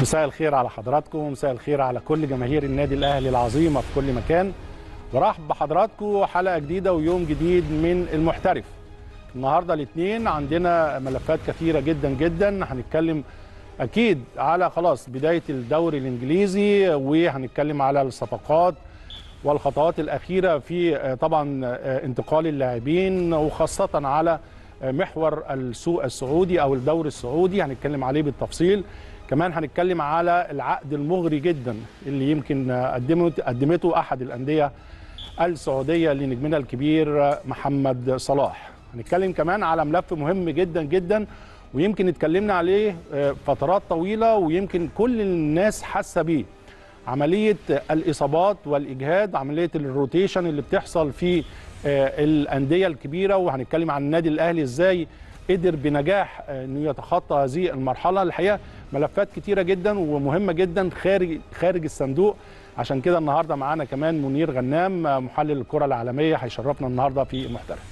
مساء الخير على حضراتكم ومساء الخير على كل جماهير النادي الاهلي العظيمه في كل مكان برحب بحضراتكم حلقه جديده ويوم جديد من المحترف النهارده الاثنين عندنا ملفات كثيره جدا جدا هنتكلم اكيد على خلاص بدايه الدوري الانجليزي وهنتكلم على الصفقات والخطوات الاخيره في طبعا انتقال اللاعبين وخاصه على محور السوق السعودي او الدوري السعودي هنتكلم عليه بالتفصيل كمان هنتكلم على العقد المغري جدا اللي يمكن قدمته قدمته احد الانديه السعوديه لنجمنا الكبير محمد صلاح هنتكلم كمان على ملف مهم جدا جدا ويمكن اتكلمنا عليه فترات طويله ويمكن كل الناس حاسه بيه عمليه الاصابات والاجهاد عمليه الروتيشن اللي بتحصل في الانديه الكبيره وهنتكلم عن النادي الاهلي ازاي قدر بنجاح انه يتخطى هذه المرحله الحقيقه ملفات كتيره جدا ومهمه جدا خارج خارج الصندوق عشان كده النهارده معانا كمان منير غنام محلل الكره العالميه هيشرفنا النهارده في المحترف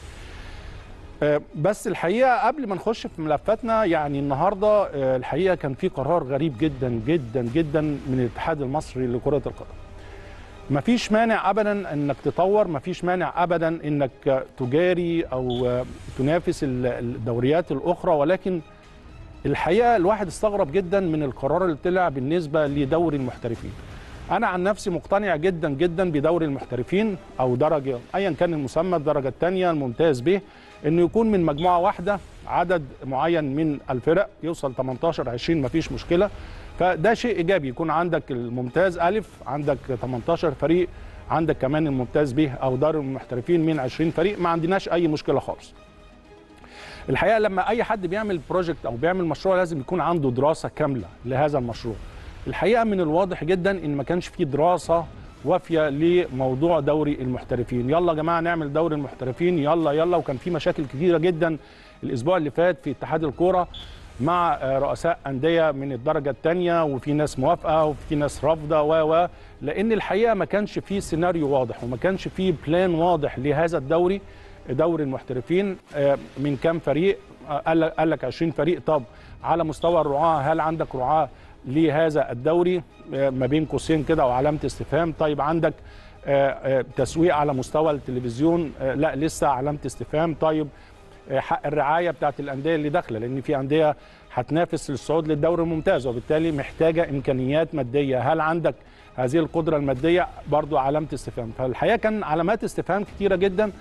بس الحقيقه قبل ما نخش في ملفاتنا يعني النهارده الحقيقه كان في قرار غريب جدا جدا جدا من الاتحاد المصري لكره القدم مفيش مانع ابدا انك تطور مفيش مانع ابدا انك تجاري او تنافس الدوريات الاخرى ولكن الحقيقه الواحد استغرب جدا من القرار اللي طلع بالنسبه لدوري المحترفين انا عن نفسي مقتنع جدا جدا بدوري المحترفين او درجه ايا كان المسمى الدرجه الثانيه الممتاز به انه يكون من مجموعه واحده عدد معين من الفرق يوصل 18 20 مفيش مشكله فده شيء ايجابي يكون عندك الممتاز الف عندك 18 فريق عندك كمان الممتاز به او دار المحترفين من 20 فريق ما عندناش اي مشكله خالص الحقيقه لما اي حد بيعمل بروجكت او بيعمل مشروع لازم يكون عنده دراسه كامله لهذا المشروع الحقيقه من الواضح جدا ان ما كانش في دراسه وافيه لموضوع دوري المحترفين يلا يا جماعه نعمل دوري المحترفين يلا يلا وكان في مشاكل كثيره جدا الاسبوع اللي فات في اتحاد الكوره مع رؤساء انديه من الدرجه الثانيه وفي ناس موافقه وفي ناس رافضه و و لان الحقيقه ما كانش في سيناريو واضح وما كانش في بلان واضح لهذا الدوري دوري المحترفين من كام فريق قال لك 20 فريق طب على مستوى الرعاه هل عندك رعاه لهذا الدوري ما بين قوسين كده وعلامه استفهام طيب عندك تسويق على مستوى التلفزيون لا لسه علامه استفهام طيب حق الرعايه بتاعت الانديه اللي داخله لان في انديه هتنافس للصعود للدوري الممتاز وبالتالي محتاجه امكانيات ماديه هل عندك هذه القدره الماديه برضو علامه استفهام فالحقيقه كان علامات استفهام كتيره جدا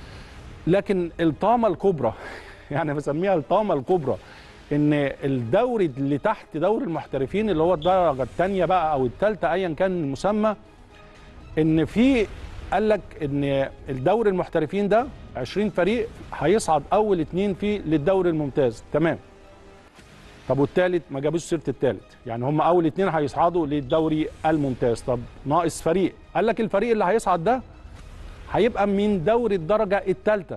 لكن الطامه الكبرى يعني بسميها الطامه الكبرى ان الدوري اللي تحت دوري المحترفين اللي هو الدرجه الثانيه بقى او الثالثه ايا كان المسمى ان في قال لك ان الدوري المحترفين ده 20 فريق هيصعد اول اثنين فيه للدوري الممتاز تمام طب والثالث ما جابوش سيره الثالث يعني هم اول اثنين هيصعدوا للدوري الممتاز طب ناقص فريق قال لك الفريق اللي هيصعد ده هيبقى من دوري الدرجه الثالثه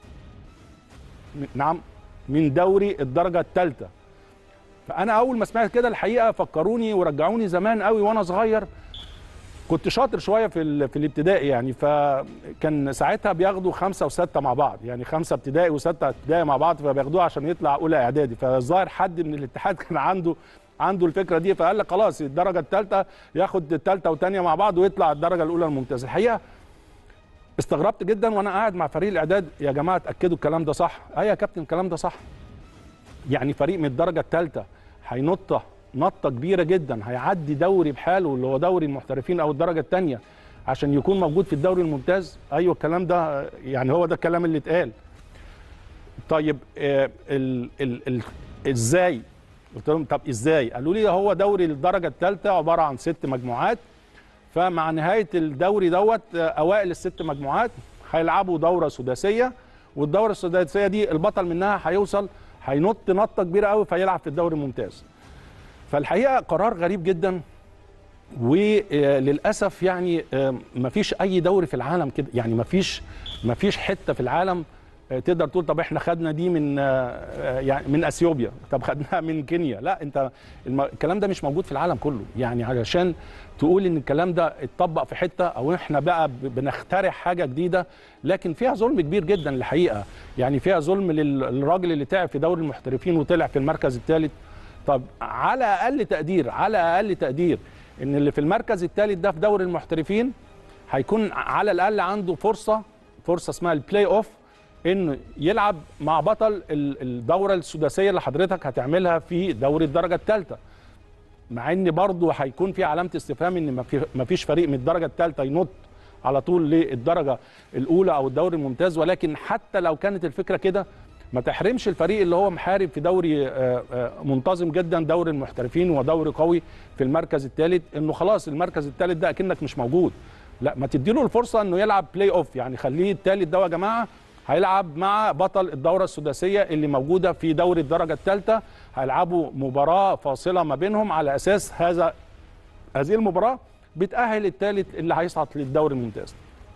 نعم من دوري الدرجه الثالثه فانا اول ما سمعت كده الحقيقه فكروني ورجعوني زمان قوي وانا صغير كنت شاطر شويه في في الابتدائي يعني فكان ساعتها بياخدوا خمسه وسته مع بعض يعني خمسه ابتدائي وسته ابتدائي مع بعض فبياخدوها عشان يطلع اولى اعدادي فالظاهر حد من الاتحاد كان عنده عنده الفكره دي فقال لك خلاص الدرجه الثالثه ياخد الثالثه والثانيه مع بعض ويطلع الدرجه الاولى الممتازه الحقيقه استغربت جدا وانا قاعد مع فريق الاعداد يا جماعه اتاكدوا الكلام ده صح اي يا كابتن الكلام ده صح يعني فريق من الدرجه الثالثه هينط نطه كبيره جدا هيعدي دوري بحاله اللي هو دوري المحترفين او الدرجه الثانيه عشان يكون موجود في الدوري الممتاز ايوه الكلام ده يعني هو ده الكلام اللي اتقال طيب آه ال ال ال ازاي قلت لهم طب ازاي قالوا لي هو دوري الدرجه الثالثه عباره عن ست مجموعات فمع نهايه الدوري دوت اوائل الست مجموعات هيلعبوا دوره سداسيه والدوره السداسيه دي البطل منها هيوصل هينط نطه كبيره قوي فيلعب في الدوري الممتاز فالحقيقه قرار غريب جدا وللاسف يعني ما فيش اي دوري في العالم كده يعني ما فيش ما فيش حته في العالم تقدر تقول طب احنا خدنا دي من يعني من اثيوبيا طب خدناها من كينيا لا انت الكلام ده مش موجود في العالم كله يعني علشان تقول ان الكلام ده اتطبق في حته او احنا بقى بنخترع حاجه جديده لكن فيها ظلم كبير جدا الحقيقه يعني فيها ظلم للراجل اللي تعب في دوري المحترفين وطلع في المركز الثالث طب على اقل تقدير على اقل تقدير ان اللي في المركز الثالث ده في دوري المحترفين هيكون على الاقل عنده فرصه فرصه اسمها البلاي اوف انه يلعب مع بطل ال- الدوره السداسيه اللي حضرتك هتعملها في دوري الدرجه الثالثه مع ان برضه هيكون في علامه استفهام ان ما في- ما فيش فريق من الدرجه الثالثه ينط على طول للدرجه الاولى او الدوري الممتاز ولكن حتى لو كانت الفكره كده ما تحرمش الفريق اللي هو محارب في دوري آه، آه، منتظم جدا دوري المحترفين ودوري قوي في المركز الثالث انه خلاص المركز الثالث ده اكنك مش موجود لا ما تديله الفرصه انه يلعب بلاي اوف يعني خليه الثالث ده يا جماعه هيلعب مع بطل الدوره السداسيه اللي موجوده في دوري الدرجه الثالثه هيلعبوا مباراه فاصله ما بينهم على اساس هذا هذه المباراه بتاهل الثالث اللي هيصعد للدوري الممتاز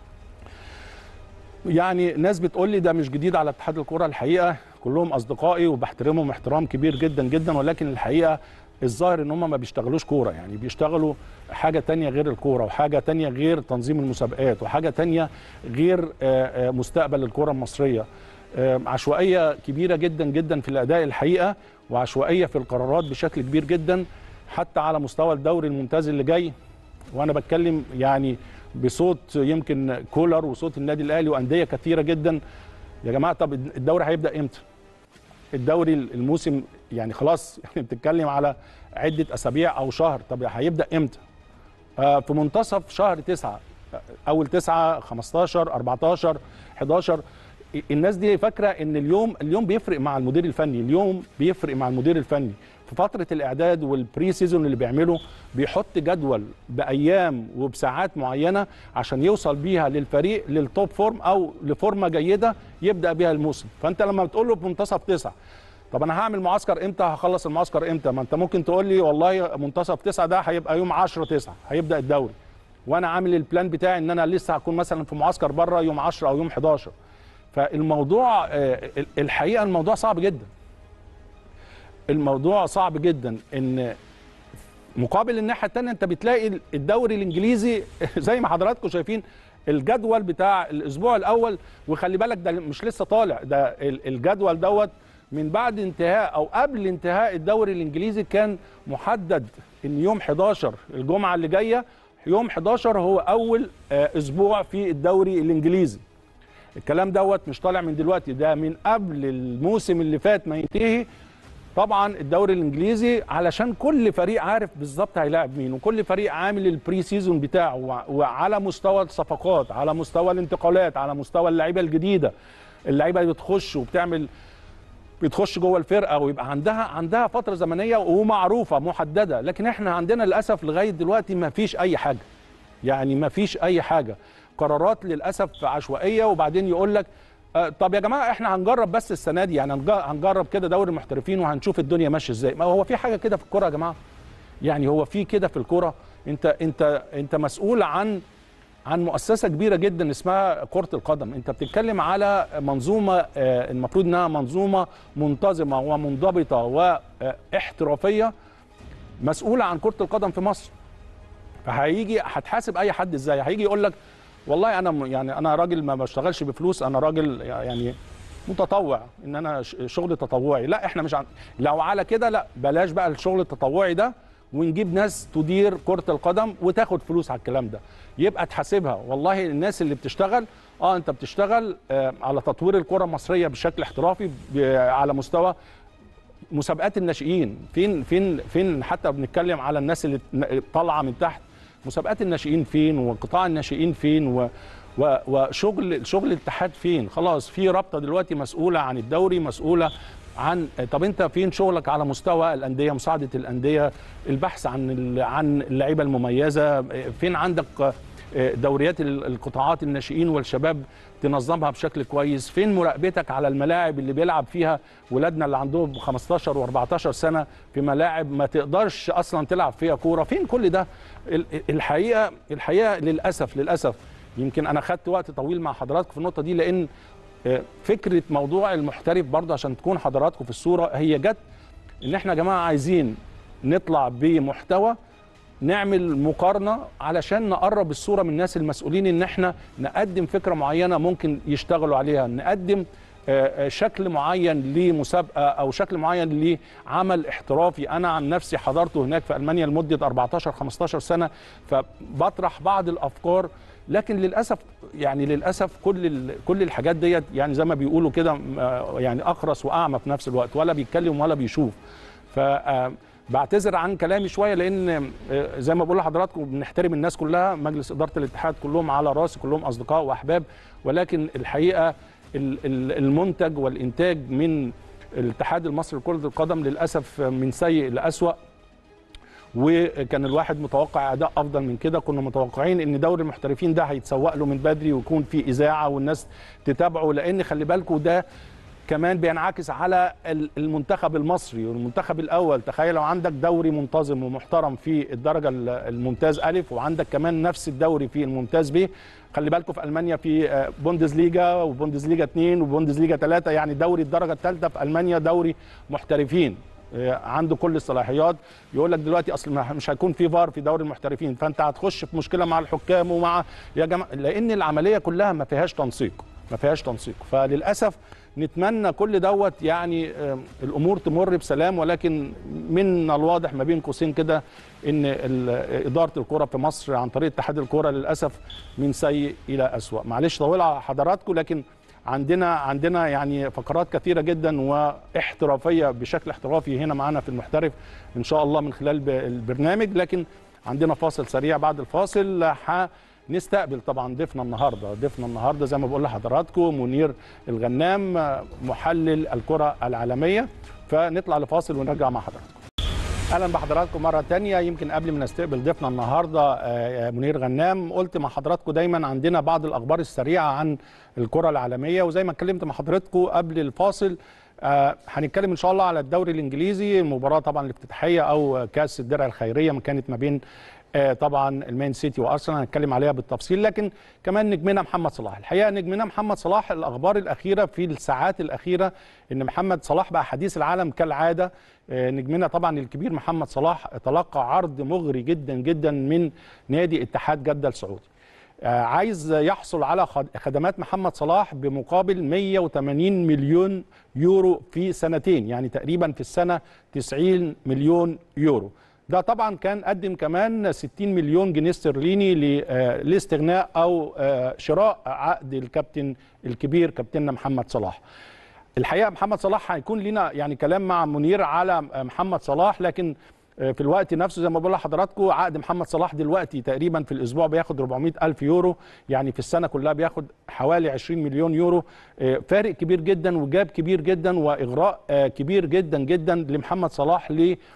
يعني ناس بتقول لي ده مش جديد على اتحاد الكره الحقيقه كلهم اصدقائي وبحترمهم احترام كبير جدا جدا ولكن الحقيقه الظاهر ان هم ما بيشتغلوش كوره يعني بيشتغلوا حاجه تانية غير الكوره وحاجه تانية غير تنظيم المسابقات وحاجه تانية غير آه، آه، مستقبل الكره المصريه آه، عشوائيه كبيره جدا جدا في الاداء الحقيقه وعشوائيه في القرارات بشكل كبير جدا حتى على مستوى الدوري الممتاز اللي جاي وانا بتكلم يعني بصوت يمكن كولر وصوت النادي الاهلي وانديه كثيره جدا يا جماعه طب الدوري هيبدا امتى؟ الدوري الموسم يعني خلاص يعني بتتكلم على عده اسابيع او شهر طب هيبدا امتى؟ آه في منتصف شهر تسعة آه، اول تسعة 15 14 11 الناس دي فاكره ان اليوم اليوم بيفرق مع المدير الفني اليوم بيفرق مع المدير الفني في فتره الاعداد والبري سيزون اللي بيعمله بيحط جدول بايام وبساعات معينه عشان يوصل بيها للفريق للتوب فورم او لفورمه جيده يبدا بيها الموسم فانت لما بتقول له في منتصف تسعة طب انا هعمل معسكر امتى هخلص المعسكر امتى ما انت ممكن تقول لي والله منتصف تسعة ده هيبقى يوم 10 9 هيبدا الدوري وانا عامل البلان بتاعي ان انا لسه هكون مثلا في معسكر بره يوم 10 او يوم 11 فالموضوع آه، الحقيقه الموضوع صعب جدا الموضوع صعب جدا ان مقابل الناحيه الثانيه انت بتلاقي الدوري الانجليزي زي ما حضراتكم شايفين الجدول بتاع الاسبوع الاول وخلي بالك ده مش لسه طالع ده ال- الجدول دوت من بعد انتهاء او قبل انتهاء الدوري الانجليزي كان محدد ان يوم 11 الجمعه اللي جايه يوم 11 هو اول آه، اسبوع في الدوري الانجليزي الكلام دوت مش طالع من دلوقتي ده من قبل الموسم اللي فات ما ينتهي طبعا الدوري الانجليزي علشان كل فريق عارف بالظبط هيلاعب مين وكل فريق عامل البري سيزون بتاعه وع- وعلى مستوى الصفقات على مستوى الانتقالات على مستوى اللعيبه الجديده اللعيبه اللي بتخش وبتعمل بتخش جوه الفرقه ويبقى عندها عندها فتره زمنيه ومعروفه محدده لكن احنا عندنا للاسف لغايه دلوقتي ما فيش اي حاجه يعني ما فيش اي حاجه قرارات للاسف عشوائيه وبعدين يقول لك آه، طب يا جماعه احنا هنجرب بس السنه دي يعني هنج- هنجرب كده دوري المحترفين وهنشوف الدنيا ماشيه ازاي ما هو في حاجه كده في الكوره يا جماعه يعني هو في كده في الكوره انت انت انت مسؤول عن عن مؤسسه كبيره جدا اسمها كره القدم انت بتتكلم على منظومه آه، المفروض انها منظومه منتظمه ومنضبطه واحترافيه مسؤوله عن كره القدم في مصر فهيجي هتحاسب اي حد ازاي هيجي يقول لك والله انا م- يعني انا راجل ما بشتغلش بفلوس انا راجل يعني متطوع ان انا ش- شغل تطوعي لا احنا مش عن... لو على كده لا بلاش بقى الشغل التطوعي ده ونجيب ناس تدير كرة القدم وتاخد فلوس على الكلام ده يبقى تحاسبها والله الناس اللي بتشتغل اه انت بتشتغل آه على تطوير الكرة المصرية بشكل احترافي ب- على مستوى مسابقات الناشئين فين فين فين حتى بنتكلم على الناس اللي ن- طالعه من تحت مسابقات الناشئين فين وقطاع الناشئين فين و و- وشغل شغل الاتحاد فين خلاص في رابطه دلوقتي مسؤوله عن الدوري مسؤوله عن طب انت فين شغلك على مستوى الانديه مساعده الانديه البحث عن ال- عن اللعيبه المميزه فين عندك دوريات ال- القطاعات الناشئين والشباب تنظمها بشكل كويس فين مراقبتك على الملاعب اللي بيلعب فيها ولادنا اللي عندهم 15 و14 سنه في ملاعب ما تقدرش اصلا تلعب فيها كوره فين كل ده ال- الحقيقه الحقيقه للاسف للاسف يمكن انا خدت وقت طويل مع حضراتكم في النقطه دي لان آه، فكره موضوع المحترف برضه عشان تكون حضراتكم في الصوره هي جت ان احنا يا جماعه عايزين نطلع بمحتوى نعمل مقارنه علشان نقرب الصوره من الناس المسؤولين ان احنا نقدم فكره معينه ممكن يشتغلوا عليها نقدم آه، آه، شكل معين لمسابقه او شكل معين لعمل احترافي انا عن نفسي حضرته هناك في المانيا لمده 14 15 سنه فبطرح بعض الافكار لكن للاسف يعني للاسف كل ال- كل الحاجات ديت يعني زي ما بيقولوا كده آه، يعني اخرس واعمى في نفس الوقت ولا بيتكلم ولا بيشوف ف آه، بعتذر عن كلامي شويه لان آه، زي ما بقول لحضراتكم بنحترم الناس كلها مجلس اداره الاتحاد كلهم على راسي كلهم اصدقاء واحباب ولكن الحقيقه ال- ال- المنتج والانتاج من الاتحاد المصري لكره القدم للاسف من سيء لاسوأ وكان الواحد متوقع اداء افضل من كده كنا متوقعين ان دوري المحترفين ده هيتسوق له من بدري ويكون في اذاعه والناس تتابعه لان خلي بالكم ده كمان بينعكس على ال- المنتخب المصري والمنتخب الاول تخيل لو عندك دوري منتظم ومحترم في الدرجه ال- الممتاز الف وعندك كمان نفس الدوري في الممتاز ب خلي بالكم في المانيا في آه، بوندسليجا وبوندسليجا 2 وبوندسليجا 3 يعني دوري الدرجه الثالثه في المانيا دوري محترفين آه، عنده كل الصلاحيات يقول لك دلوقتي اصل ما- مش هيكون في فار في دوري المحترفين فانت هتخش في مشكله مع الحكام ومع يا جماعه لان العمليه كلها ما فيهاش تنسيق ما فيهاش تنسيق فللاسف نتمنى كل دوت يعني آه، الامور تمر بسلام ولكن من الواضح ما بين قوسين كده ان ال- اداره الكره في مصر عن طريق اتحاد الكره للاسف من سيء الى اسوا معلش طويل على حضراتكم لكن عندنا عندنا يعني فقرات كثيره جدا واحترافيه بشكل احترافي هنا معانا في المحترف ان شاء الله من خلال ب- البرنامج لكن عندنا فاصل سريع بعد الفاصل هنستقبل طبعا ضيفنا النهارده ضيفنا النهارده زي ما بقول لحضراتكم منير الغنام محلل الكره العالميه فنطلع لفاصل ونرجع مع حضراتكم اهلا بحضراتكم مره تانية يمكن قبل ما نستقبل ضيفنا النهارده آه، منير غنام قلت مع حضراتكم دايما عندنا بعض الاخبار السريعه عن الكره العالميه وزي ما اتكلمت مع حضراتكم قبل الفاصل آه، هنتكلم ان شاء الله على الدوري الانجليزي المباراه طبعا الافتتاحيه او كاس الدرع الخيريه ما كانت ما بين آه، طبعا المان سيتي وارسنال هنتكلم عليها بالتفصيل لكن كمان نجمنا محمد صلاح الحقيقه نجمنا محمد صلاح الاخبار الاخيره في الساعات الاخيره ان محمد صلاح بقى حديث العالم كالعاده آه، نجمنا طبعا الكبير محمد صلاح تلقى عرض مغري جدا جدا من نادي اتحاد جده السعودي آه، عايز يحصل على خد- خدمات محمد صلاح بمقابل 180 مليون يورو في سنتين يعني تقريبا في السنة 90 مليون يورو ده طبعا كان قدم كمان 60 مليون جنيه استرليني ل- آه، لاستغناء او آه، شراء عقد الكابتن الكبير كابتننا محمد صلاح الحقيقه محمد صلاح هيكون لنا يعني كلام مع منير على محمد صلاح لكن في الوقت نفسه زي ما بقول لحضراتكم عقد محمد صلاح دلوقتي تقريبا في الاسبوع بياخد 400 الف يورو يعني في السنه كلها بياخد حوالي 20 مليون يورو فارق كبير جدا وجاب كبير جدا واغراء كبير جدا جدا لمحمد صلاح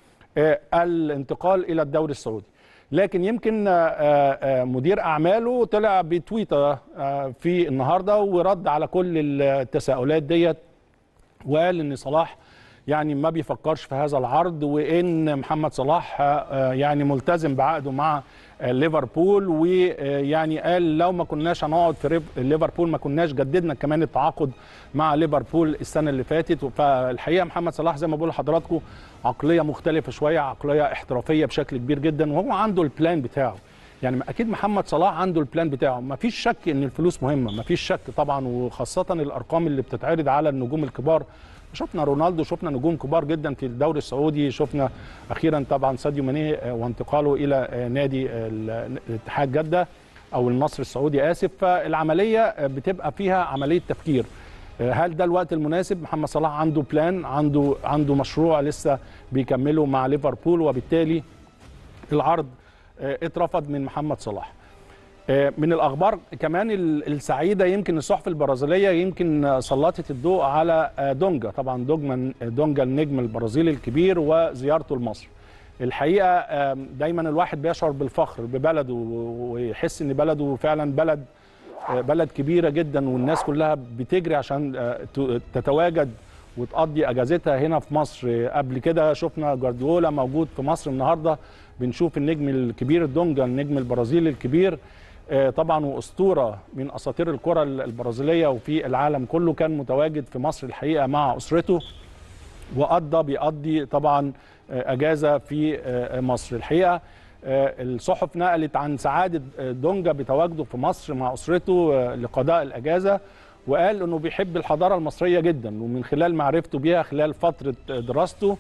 للانتقال الى الدوري السعودي لكن يمكن آه، آه، مدير اعماله طلع بتويته آه، في النهارده ورد على كل التساؤلات ديت وقال ان صلاح يعني ما بيفكرش في هذا العرض وان محمد صلاح آه، يعني ملتزم بعقده مع آه، ليفربول ويعني قال لو ما كناش هنقعد في ريف- ليفربول ما كناش جددنا كمان التعاقد مع ليفربول السنه اللي فاتت فالحقيقه محمد صلاح زي ما بقول لحضراتكم عقليه مختلفه شويه عقليه احترافيه بشكل كبير جدا وهو عنده البلان بتاعه يعني اكيد محمد صلاح عنده البلان بتاعه ما فيش شك ان الفلوس مهمه ما فيش شك طبعا وخاصه الارقام اللي بتتعرض على النجوم الكبار شفنا رونالدو شفنا نجوم كبار جدا في الدوري السعودي شفنا اخيرا طبعا ساديو ماني آه، وانتقاله الى آه، نادي ال- الاتحاد جده او النصر السعودي اسف فالعمليه آه، بتبقى فيها عمليه تفكير آه، هل ده الوقت المناسب محمد صلاح عنده بلان عنده عنده مشروع لسه بيكمله مع ليفربول وبالتالي العرض آه، اترفض من محمد صلاح آه، من الاخبار كمان ال- السعيده يمكن الصحف البرازيليه يمكن آه، سلطت الضوء على آه، دونجا طبعا دوجما دونجا النجم البرازيلي الكبير وزيارته لمصر الحقيقه آه، دايما الواحد بيشعر بالفخر ببلده و- ويحس ان بلده فعلا بلد آه، بلد كبيره جدا والناس كلها بتجري عشان آه، ت- تتواجد وتقضي اجازتها هنا في مصر آه، قبل كده شفنا جوارديولا موجود في مصر النهارده بنشوف النجم الكبير دونجا النجم البرازيلي الكبير آه، طبعا واسطوره من اساطير الكره البرازيليه وفي العالم كله كان متواجد في مصر الحقيقه مع اسرته وقضى بيقضي طبعا آه، اجازه في آه، مصر الحقيقه آه، الصحف نقلت عن سعاده آه، دونجا بتواجده في مصر مع اسرته آه، لقضاء الاجازه وقال انه بيحب الحضاره المصريه جدا ومن خلال معرفته بيها خلال فتره دراسته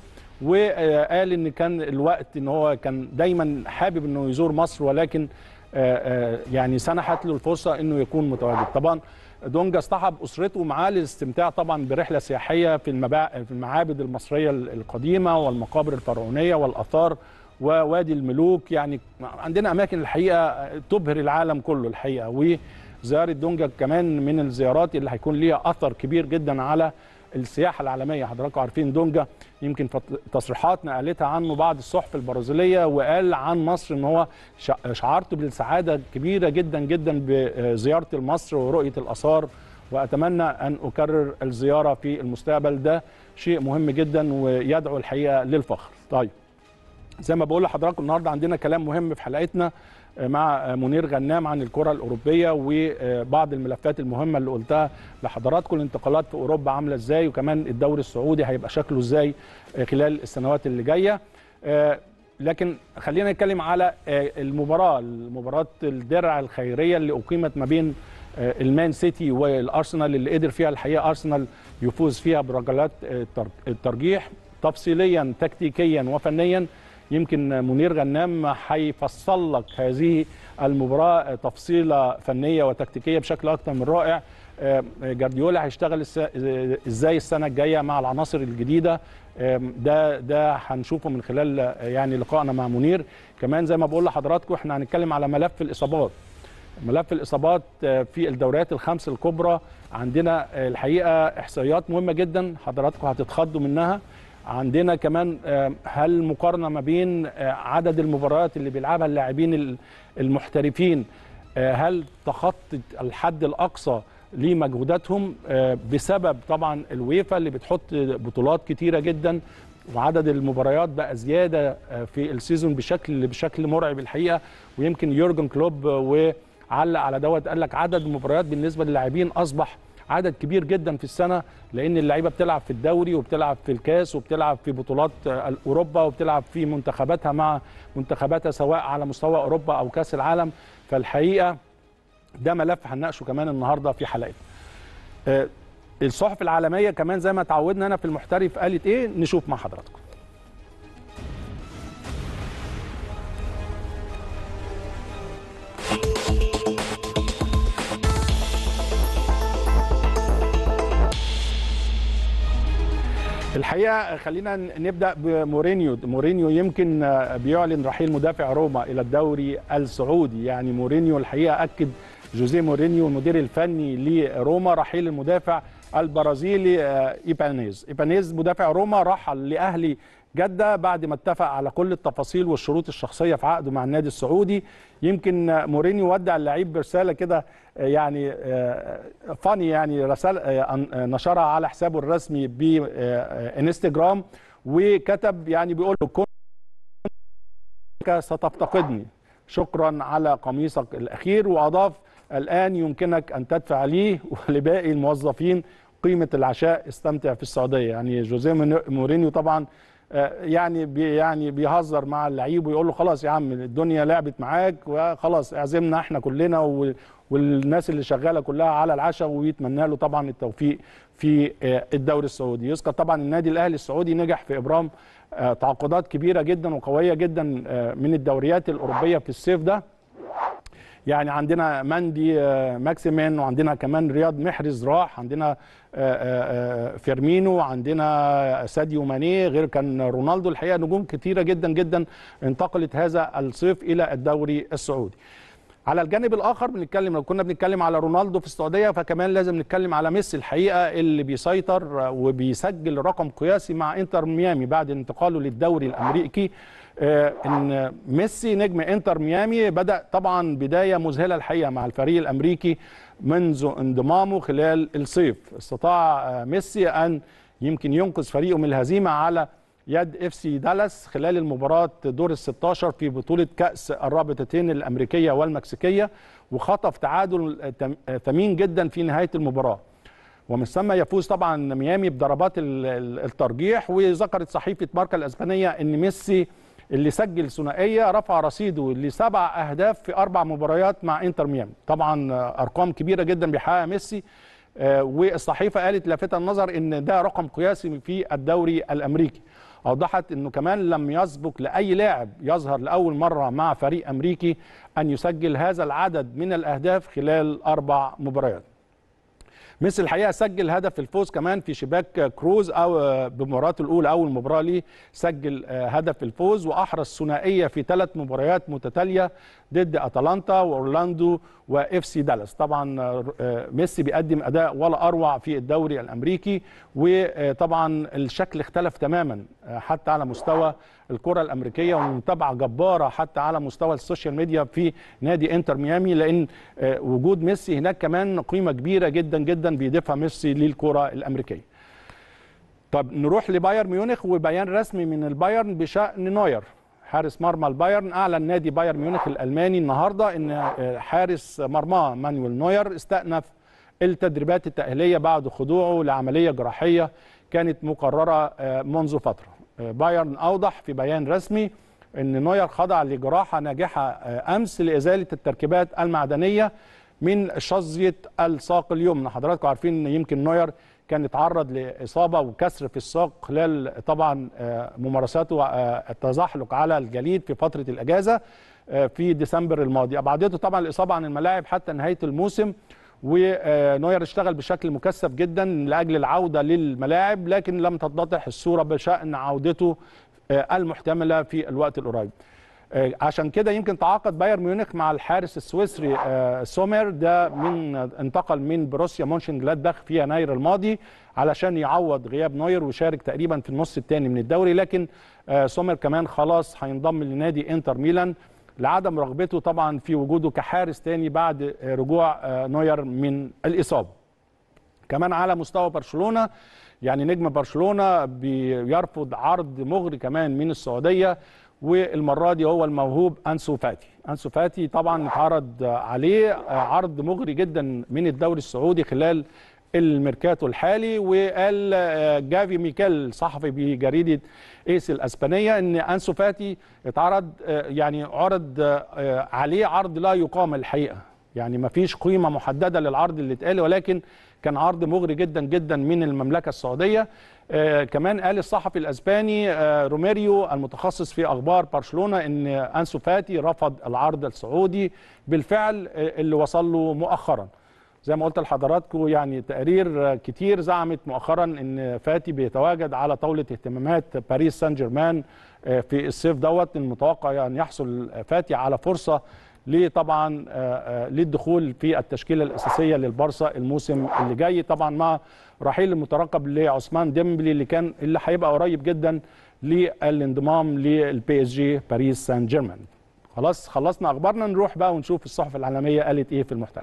وقال ان كان الوقت ان هو كان دايما حابب انه يزور مصر ولكن يعني سنحت له الفرصه انه يكون متواجد طبعا دونجا اصطحب اسرته معاه للاستمتاع طبعا برحله سياحيه في المبا... في المعابد المصريه القديمه والمقابر الفرعونيه والاثار ووادي الملوك يعني عندنا اماكن الحقيقه تبهر العالم كله الحقيقه وزياره دونجا كمان من الزيارات اللي هيكون ليها اثر كبير جدا على السياحه العالميه حضراتكم عارفين دونجا يمكن تصريحات نقلتها عنه بعض الصحف البرازيليه وقال عن مصر ان هو شعرت بالسعاده الكبيره جدا جدا بزيارتي لمصر ورؤيه الاثار واتمنى ان اكرر الزياره في المستقبل ده شيء مهم جدا ويدعو الحقيقه للفخر. طيب زي ما بقول لحضراتكم النهارده عندنا كلام مهم في حلقتنا مع منير غنام عن الكره الاوروبيه وبعض الملفات المهمه اللي قلتها لحضراتكم الانتقالات في اوروبا عامله ازاي وكمان الدوري السعودي هيبقى شكله ازاي خلال السنوات اللي جايه لكن خلينا نتكلم على المباراه مباراه الدرع الخيريه اللي اقيمت ما بين المان سيتي والارسنال اللي قدر فيها الحقيقه ارسنال يفوز فيها برجلات الترجيح تفصيليا تكتيكيا وفنيا يمكن منير غنام هيفصل لك هذه المباراه تفصيله فنيه وتكتيكيه بشكل اكثر من رائع جارديولا هيشتغل ازاي السنه الجايه مع العناصر الجديده ده ده هنشوفه من خلال يعني لقائنا مع منير كمان زي ما بقول لحضراتكم احنا هنتكلم على ملف الاصابات ملف الاصابات في الدوريات الخمس الكبرى عندنا الحقيقه احصائيات مهمه جدا حضراتكم هتتخضوا منها عندنا كمان هل مقارنه ما بين عدد المباريات اللي بيلعبها اللاعبين المحترفين هل تخطت الحد الاقصى لمجهوداتهم بسبب طبعا الويفا اللي بتحط بطولات كتيره جدا وعدد المباريات بقى زياده في السيزون بشكل بشكل مرعب الحقيقه ويمكن يورجن كلوب وعلق على دوت قال لك عدد المباريات بالنسبه للاعبين اصبح عدد كبير جدا في السنه لان اللعيبه بتلعب في الدوري وبتلعب في الكاس وبتلعب في بطولات اوروبا وبتلعب في منتخباتها مع منتخباتها سواء على مستوى اوروبا او كاس العالم فالحقيقه ده ملف هنناقشه كمان النهارده في حلقتنا. الصحف العالميه كمان زي ما اتعودنا هنا في المحترف قالت ايه نشوف مع حضراتكم. الحقيقه خلينا نبدا بمورينيو مورينيو يمكن بيعلن رحيل مدافع روما الى الدوري السعودي يعني مورينيو الحقيقه اكد جوزيه مورينيو المدير الفني لروما رحيل المدافع البرازيلي ايبانيز ايبانيز مدافع روما رحل لاهلي جده بعد ما اتفق على كل التفاصيل والشروط الشخصيه في عقده مع النادي السعودي يمكن مورينيو ودع اللعيب برساله كده يعني فاني يعني رساله نشرها على حسابه الرسمي بانستجرام وكتب يعني بيقول له كنت ستفتقدني شكرا على قميصك الاخير واضاف الان يمكنك ان تدفع لي ولباقي الموظفين قيمه العشاء استمتع في السعوديه يعني جوزيه مورينيو طبعا يعني بي يعني بيهزر مع اللعيب ويقول له خلاص يا عم الدنيا لعبت معاك وخلاص اعزمنا احنا كلنا والناس اللي شغاله كلها على العشاء ويتمنى له طبعا التوفيق في الدوري السعودي يذكر طبعا النادي الاهلي السعودي نجح في ابرام تعاقدات كبيره جدا وقويه جدا من الدوريات الاوروبيه في الصيف ده يعني عندنا ماندي ماكسيمين وعندنا كمان رياض محرز راح عندنا فيرمينو عندنا ساديو ماني غير كان رونالدو الحقيقه نجوم كثيره جدا جدا انتقلت هذا الصيف الى الدوري السعودي على الجانب الاخر بنتكلم لو كنا بنتكلم على رونالدو في السعوديه فكمان لازم نتكلم على ميسي الحقيقه اللي بيسيطر وبيسجل رقم قياسي مع انتر ميامي بعد انتقاله للدوري الامريكي ان ميسي نجم انتر ميامي بدا طبعا بدايه مذهله الحقيقه مع الفريق الامريكي منذ انضمامه خلال الصيف استطاع ميسي ان يمكن ينقذ فريقه من الهزيمه على يد اف سي دالاس خلال المباراه دور ال 16 في بطوله كاس الرابطتين الامريكيه والمكسيكيه وخطف تعادل ثمين جدا في نهايه المباراه ومن ثم يفوز طبعا ميامي بضربات الترجيح وذكرت صحيفه ماركا الاسبانيه ان ميسي اللي سجل ثنائيه رفع رصيده لسبع اهداف في اربع مباريات مع انتر ميامي طبعا ارقام كبيره جدا بيحققها ميسي آه، والصحيفه قالت لافته النظر ان ده رقم قياسي في الدوري الامريكي اوضحت انه كمان لم يسبق لاي لاعب يظهر لاول مره مع فريق امريكي ان يسجل هذا العدد من الاهداف خلال اربع مباريات ميسي الحقيقه سجل هدف الفوز كمان في شباك كروز او بمباراته الاولى اول مباراه ليه سجل هدف الفوز واحرز ثنائيه في ثلاث مباريات متتاليه ضد اتلانتا واورلاندو واف سي دالاس طبعا ميسي بيقدم اداء ولا اروع في الدوري الامريكي وطبعا الشكل اختلف تماما حتى على مستوى الكره الامريكيه ومتابعه جباره حتى على مستوى السوشيال ميديا في نادي انتر ميامي لان وجود ميسي هناك كمان قيمه كبيره جدا جدا بيضيفها ميسي للكره الامريكيه. طب نروح لبايرن ميونخ وبيان رسمي من البايرن بشان نوير حارس مرمى البايرن اعلن نادي بايرن ميونخ الالماني النهارده ان حارس مرماه مانويل نوير استأنف التدريبات التأهيليه بعد خضوعه لعمليه جراحيه كانت مقرره منذ فتره. بايرن اوضح في بيان رسمي ان نوير خضع لجراحه ناجحه امس لازاله التركيبات المعدنيه من شظيه الساق اليمنى حضراتكم عارفين ان يمكن نوير كان اتعرض لاصابه وكسر في الساق خلال طبعا ممارساته التزحلق على الجليد في فتره الاجازه في ديسمبر الماضي ابعدته طبعا الاصابه عن الملاعب حتى نهايه الموسم ونوير اشتغل بشكل مكثف جدا لاجل العوده للملاعب لكن لم تتضح الصوره بشان عودته المحتمله في الوقت القريب. عشان كده يمكن تعاقد بايرن ميونخ مع الحارس السويسري سومر ده من انتقل من بروسيا مونشن جلادباخ في يناير الماضي علشان يعوض غياب نوير وشارك تقريبا في النص الثاني من الدوري لكن سومر كمان خلاص هينضم لنادي انتر ميلان لعدم رغبته طبعا في وجوده كحارس تاني بعد رجوع نوير من الإصابة كمان على مستوى برشلونة يعني نجم برشلونة بيرفض عرض مغري كمان من السعودية والمرة دي هو الموهوب أنسو فاتي أنسو فاتي طبعا اتعرض عليه عرض مغري جدا من الدوري السعودي خلال الميركاتو الحالي وقال جافي ميكيل صحفي بجريده ايس الاسبانيه ان انسو فاتي اتعرض يعني عرض عليه عرض لا يقام الحقيقه يعني ما فيش قيمه محدده للعرض اللي اتقال ولكن كان عرض مغري جدا جدا من المملكه السعوديه آه كمان قال الصحفي الاسباني آه روميريو المتخصص في اخبار برشلونه ان انسو فاتي رفض العرض السعودي بالفعل آه اللي وصل له مؤخرا زي ما قلت لحضراتكم يعني تقارير كتير زعمت مؤخرا ان فاتي بيتواجد على طاوله اهتمامات باريس سان جيرمان في الصيف دوت المتوقع ان يحصل فاتي على فرصه لطبعا للدخول في التشكيله الاساسيه للبارسا الموسم اللي جاي طبعا مع رحيل المترقب لعثمان ديمبلي اللي كان اللي هيبقى قريب جدا للانضمام للبي اس جي باريس سان جيرمان خلاص خلصنا اخبارنا نروح بقى ونشوف الصحف العالميه قالت ايه في المحترف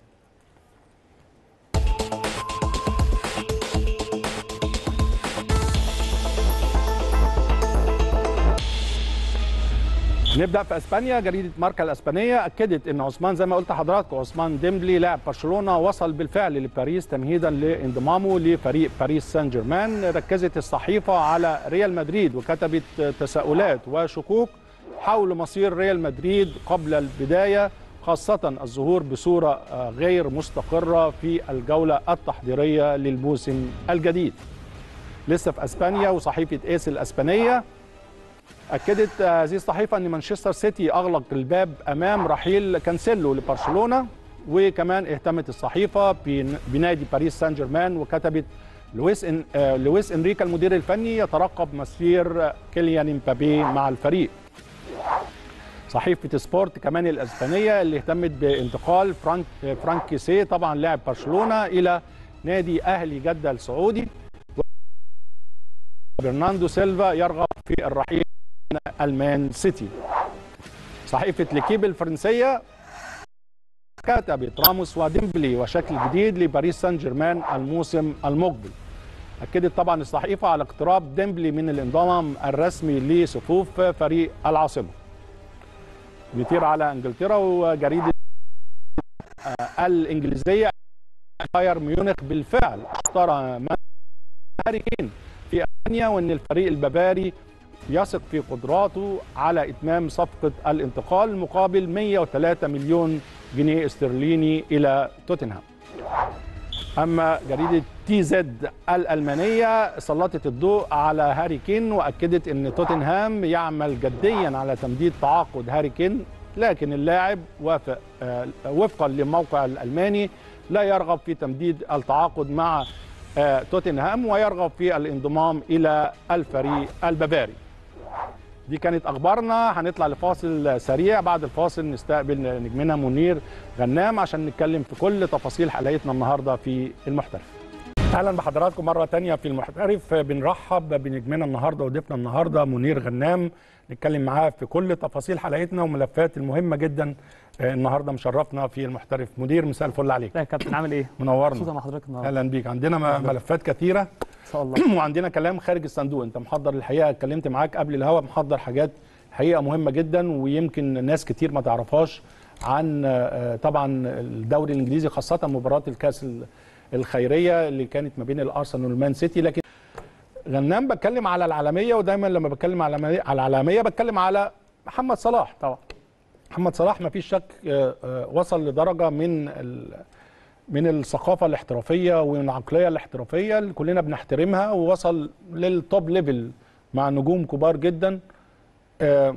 نبدا في اسبانيا جريده ماركا الاسبانيه اكدت ان عثمان زي ما قلت لحضراتكم عثمان ديمبلي لاعب برشلونه وصل بالفعل لباريس تمهيدا لانضمامه لفريق باريس سان جيرمان ركزت الصحيفه على ريال مدريد وكتبت تساؤلات وشكوك حول مصير ريال مدريد قبل البدايه خاصه الظهور بصوره غير مستقره في الجوله التحضيريه للموسم الجديد لسه في اسبانيا وصحيفه ايس الاسبانيه اكدت هذه الصحيفه ان مانشستر سيتي اغلق الباب امام رحيل كانسيلو لبرشلونه وكمان اهتمت الصحيفه بنادي باريس سان جيرمان وكتبت لويس إن لويس انريكا المدير الفني يترقب مسير كيليان امبابي مع الفريق صحيفه سبورت كمان الاسبانيه اللي اهتمت بانتقال فرانك فرانك كيسيه طبعا لاعب برشلونه الى نادي اهلي جده السعودي برناندو سيلفا يرغب في الرحيل المان سيتي صحيفة ليكيب الفرنسية كتبت راموس وديمبلي وشكل جديد لباريس سان جيرمان الموسم المقبل أكدت طبعا الصحيفة على اقتراب ديمبلي من الانضمام الرسمي لصفوف فريق العاصمة نطير على انجلترا وجريدة الإنجليزية بايرن ميونخ بالفعل اشترى هاري كين في ألمانيا وأن الفريق البافاري يثق في قدراته على اتمام صفقه الانتقال مقابل 103 مليون جنيه استرليني الى توتنهام. اما جريده تي زد الالمانيه سلطت الضوء على هاري كين واكدت ان توتنهام يعمل جديا على تمديد تعاقد هاري كين لكن اللاعب وافق آه، وفقا للموقع الالماني لا يرغب في تمديد التعاقد مع آه، توتنهام ويرغب في الانضمام الى الفريق البافاري دي كانت اخبارنا هنطلع لفاصل سريع بعد الفاصل نستقبل نجمنا منير غنام عشان نتكلم في كل تفاصيل حلقتنا النهارده في المحترف اهلا بحضراتكم مره تانية في المحترف بنرحب بنجمنا النهارده وضيفنا النهارده منير غنام نتكلم معاه في كل تفاصيل حلقتنا وملفات المهمه جدا آه، النهارده مشرفنا في المحترف مدير مساء الفل عليك لا يا كابتن عامل ايه؟ منورنا مبسوطه مع حضرتك النهارده اهلا بيك عندنا م- ملفات كثيره ان شاء الله وعندنا كلام خارج الصندوق انت محضر الحقيقه اتكلمت معاك قبل الهوا محضر حاجات حقيقه مهمه جدا ويمكن ناس كتير ما تعرفهاش عن آه، طبعا الدوري الانجليزي خاصه مباراه الكاس ال- الخيريه اللي كانت ما بين الارسنال والمان سيتي لكن غنام بتكلم على العالميه ودايما لما بتكلم على على العالميه بتكلم على محمد صلاح طبعا محمد صلاح ما فيش شك آه، آه، وصل لدرجه من ال- من الثقافه الاحترافيه ومن العقليه الاحترافيه اللي كلنا بنحترمها ووصل للتوب ليفل مع نجوم كبار جدا آه،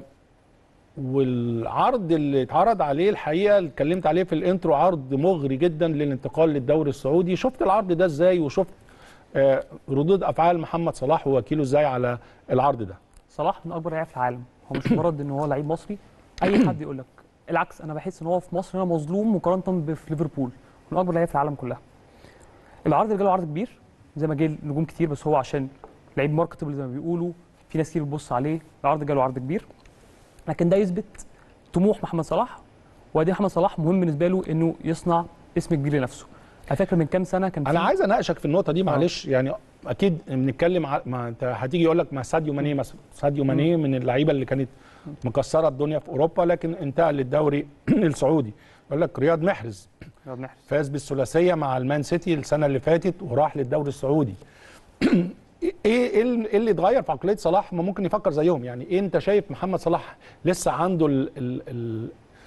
والعرض اللي اتعرض عليه الحقيقه اللي اتكلمت عليه في الانترو عرض مغري جدا للانتقال للدوري السعودي شفت العرض ده ازاي وشفت آه، ردود افعال محمد صلاح ووكيله ازاي على العرض ده صلاح من اكبر لعيبه في العالم هو مش مجرد ان هو لعيب مصري اي حد يقول لك العكس انا بحس ان هو في مصر هنا مظلوم مقارنه بفي ليفربول من اكبر لعيبه في العالم كلها العرض اللي جاله عرض كبير زي ما جه نجوم كتير بس هو عشان لعيب ماركتبل زي ما بيقولوا في ناس كتير بتبص عليه العرض جاله عرض كبير لكن ده يثبت طموح محمد صلاح وادي محمد صلاح مهم بالنسبه له انه يصنع اسم كبير لنفسه انا فاكر من كام سنه كان انا في- عايز اناقشك في النقطه دي معلش يعني اكيد بنتكلم ع... ما انت هتيجي يقول لك ما ساديو ماني مثلا ساديو ماني من اللعيبه اللي كانت مكسره الدنيا في اوروبا لكن انتقل للدوري السعودي يقول لك رياض محرز رياض محرز فاز بالثلاثيه مع المان سيتي السنه اللي فاتت وراح للدوري السعودي ايه ايه ال- إيه اللي اتغير في عقليه صلاح ما ممكن يفكر زيهم يعني ايه انت شايف محمد صلاح لسه عنده ال ال ال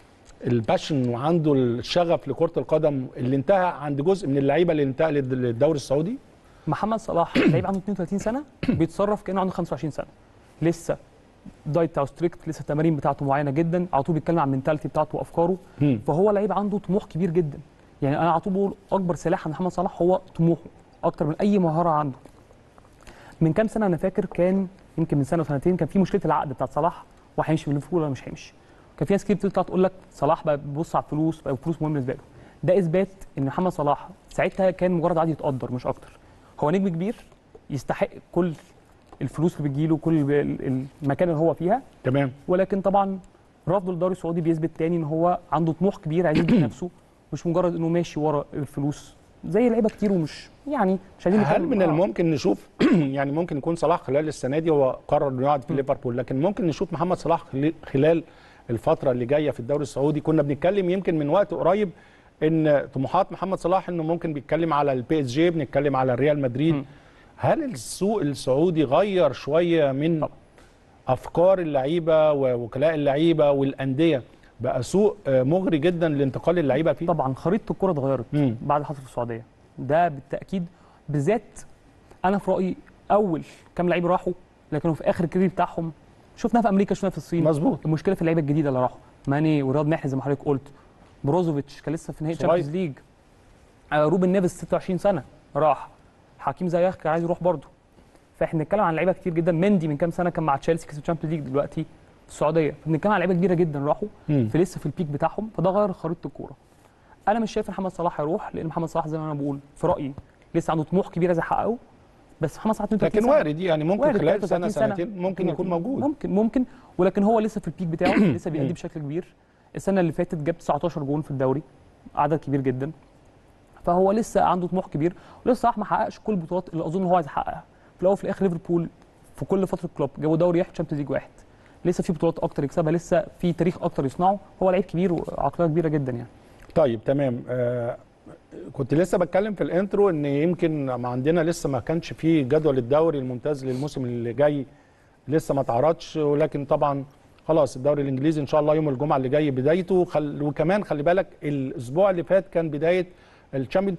الباشن وعنده الشغف لكره القدم اللي انتهى عند جزء من اللعيبه اللي انتقلت للدوري السعودي محمد صلاح لعيب عنده 32 سنه بيتصرف كانه عنده 25 سنه لسه الدايت بتاعه ستريكت لسه التمارين بتاعته معينه جدا على طول بيتكلم عن المنتاليتي بتاعته وافكاره مم. فهو لعيب عنده طموح كبير جدا يعني انا على طول بقول اكبر سلاح عند محمد صلاح هو طموحه اكتر من اي مهاره عنده من كام سنه انا فاكر كان يمكن من سنه وسنتين كان في مشكله العقد بتاعت صلاح وهيمشي من ليفربول ولا مش هيمشي كان في ناس كتير بتطلع تقول لك صلاح بقى بيبص على الفلوس بقى الفلوس مهم بالنسبه له ده اثبات ان محمد صلاح ساعتها كان مجرد عادي يتقدر مش اكتر هو نجم كبير يستحق كل الفلوس اللي بتجيله كل ال- المكان اللي هو فيها تمام ولكن طبعا رفضه للدوري السعودي بيثبت تاني ان هو عنده طموح كبير عايز يثبت نفسه مش مجرد انه ماشي ورا الفلوس زي لعيبه كتير ومش يعني مش عايزين هل نتكلم- من آه. الممكن نشوف يعني ممكن يكون صلاح خلال السنه دي هو قرر انه يقعد في ليفربول لكن ممكن نشوف محمد صلاح خل- خلال الفتره اللي جايه في الدوري السعودي كنا بنتكلم يمكن من وقت قريب ان طموحات محمد صلاح انه ممكن بيتكلم على البي اس جي بنتكلم على ريال مدريد مم. هل السوق السعودي غير شويه من طبعا. افكار اللعيبه ووكلاء اللعيبه والانديه بقى سوق آه، مغري جدا لانتقال اللعيبه فيه طبعا خريطه الكره اتغيرت مم. بعد حصل في السعوديه ده بالتاكيد بالذات انا في رايي اول كام لعيب راحوا لكنوا في اخر الكارير بتاعهم شفناها في امريكا شفناها في الصين مظبوط المشكله في اللعيبه الجديده اللي راحوا ماني ورياض محرز زي ما حضرتك قلت بروزوفيتش كان لسه في نهائي صغير. تشامبيونز ليج آه روبن نيفز 26 سنه راح حكيم زياخ كان عايز يروح برضه فاحنا بنتكلم عن لعيبه كتير جدا مندي من كام سنه كان مع تشيلسي كسب تشامبيونز ليج دلوقتي في السعوديه فبنتكلم عن لعيبه كبيره جدا راحوا مم. في لسه في البيك بتاعهم فده غير خريطه الكوره انا مش شايف ان محمد صلاح هيروح لان محمد صلاح زي ما انا بقول في رايي لسه عنده طموح كبير عايز يحققه بس محمد صلاح 32 لكن سنة. وارد يعني ممكن وارد خلال 33 سنه سنتين ممكن يكون موجود ممكن ممكن ولكن هو لسه في البيك بتاعه لسه بيأدي بشكل كبير السنه اللي فاتت جاب 19 جون في الدوري عدد كبير جدا فهو لسه عنده طموح كبير ولسه صلاح ما حققش كل البطولات اللي اظن هو عايز يحققها في الاول وفي الاخر ليفربول في كل فتره كلوب جابوا دوري واحد تشامبيونز ليج واحد لسه في بطولات اكتر يكسبها لسه في تاريخ اكتر يصنعه هو لعيب كبير وعقليه كبيره جدا يعني طيب تمام آه كنت لسه بتكلم في الانترو ان يمكن ما عندنا لسه ما كانش فيه جدول الدوري الممتاز للموسم اللي جاي لسه ما اتعرضش ولكن طبعا خلاص الدوري الانجليزي ان شاء الله يوم الجمعه اللي جاي بدايته خل... وكمان خلي بالك الاسبوع اللي فات كان بدايه الشامبيونشيب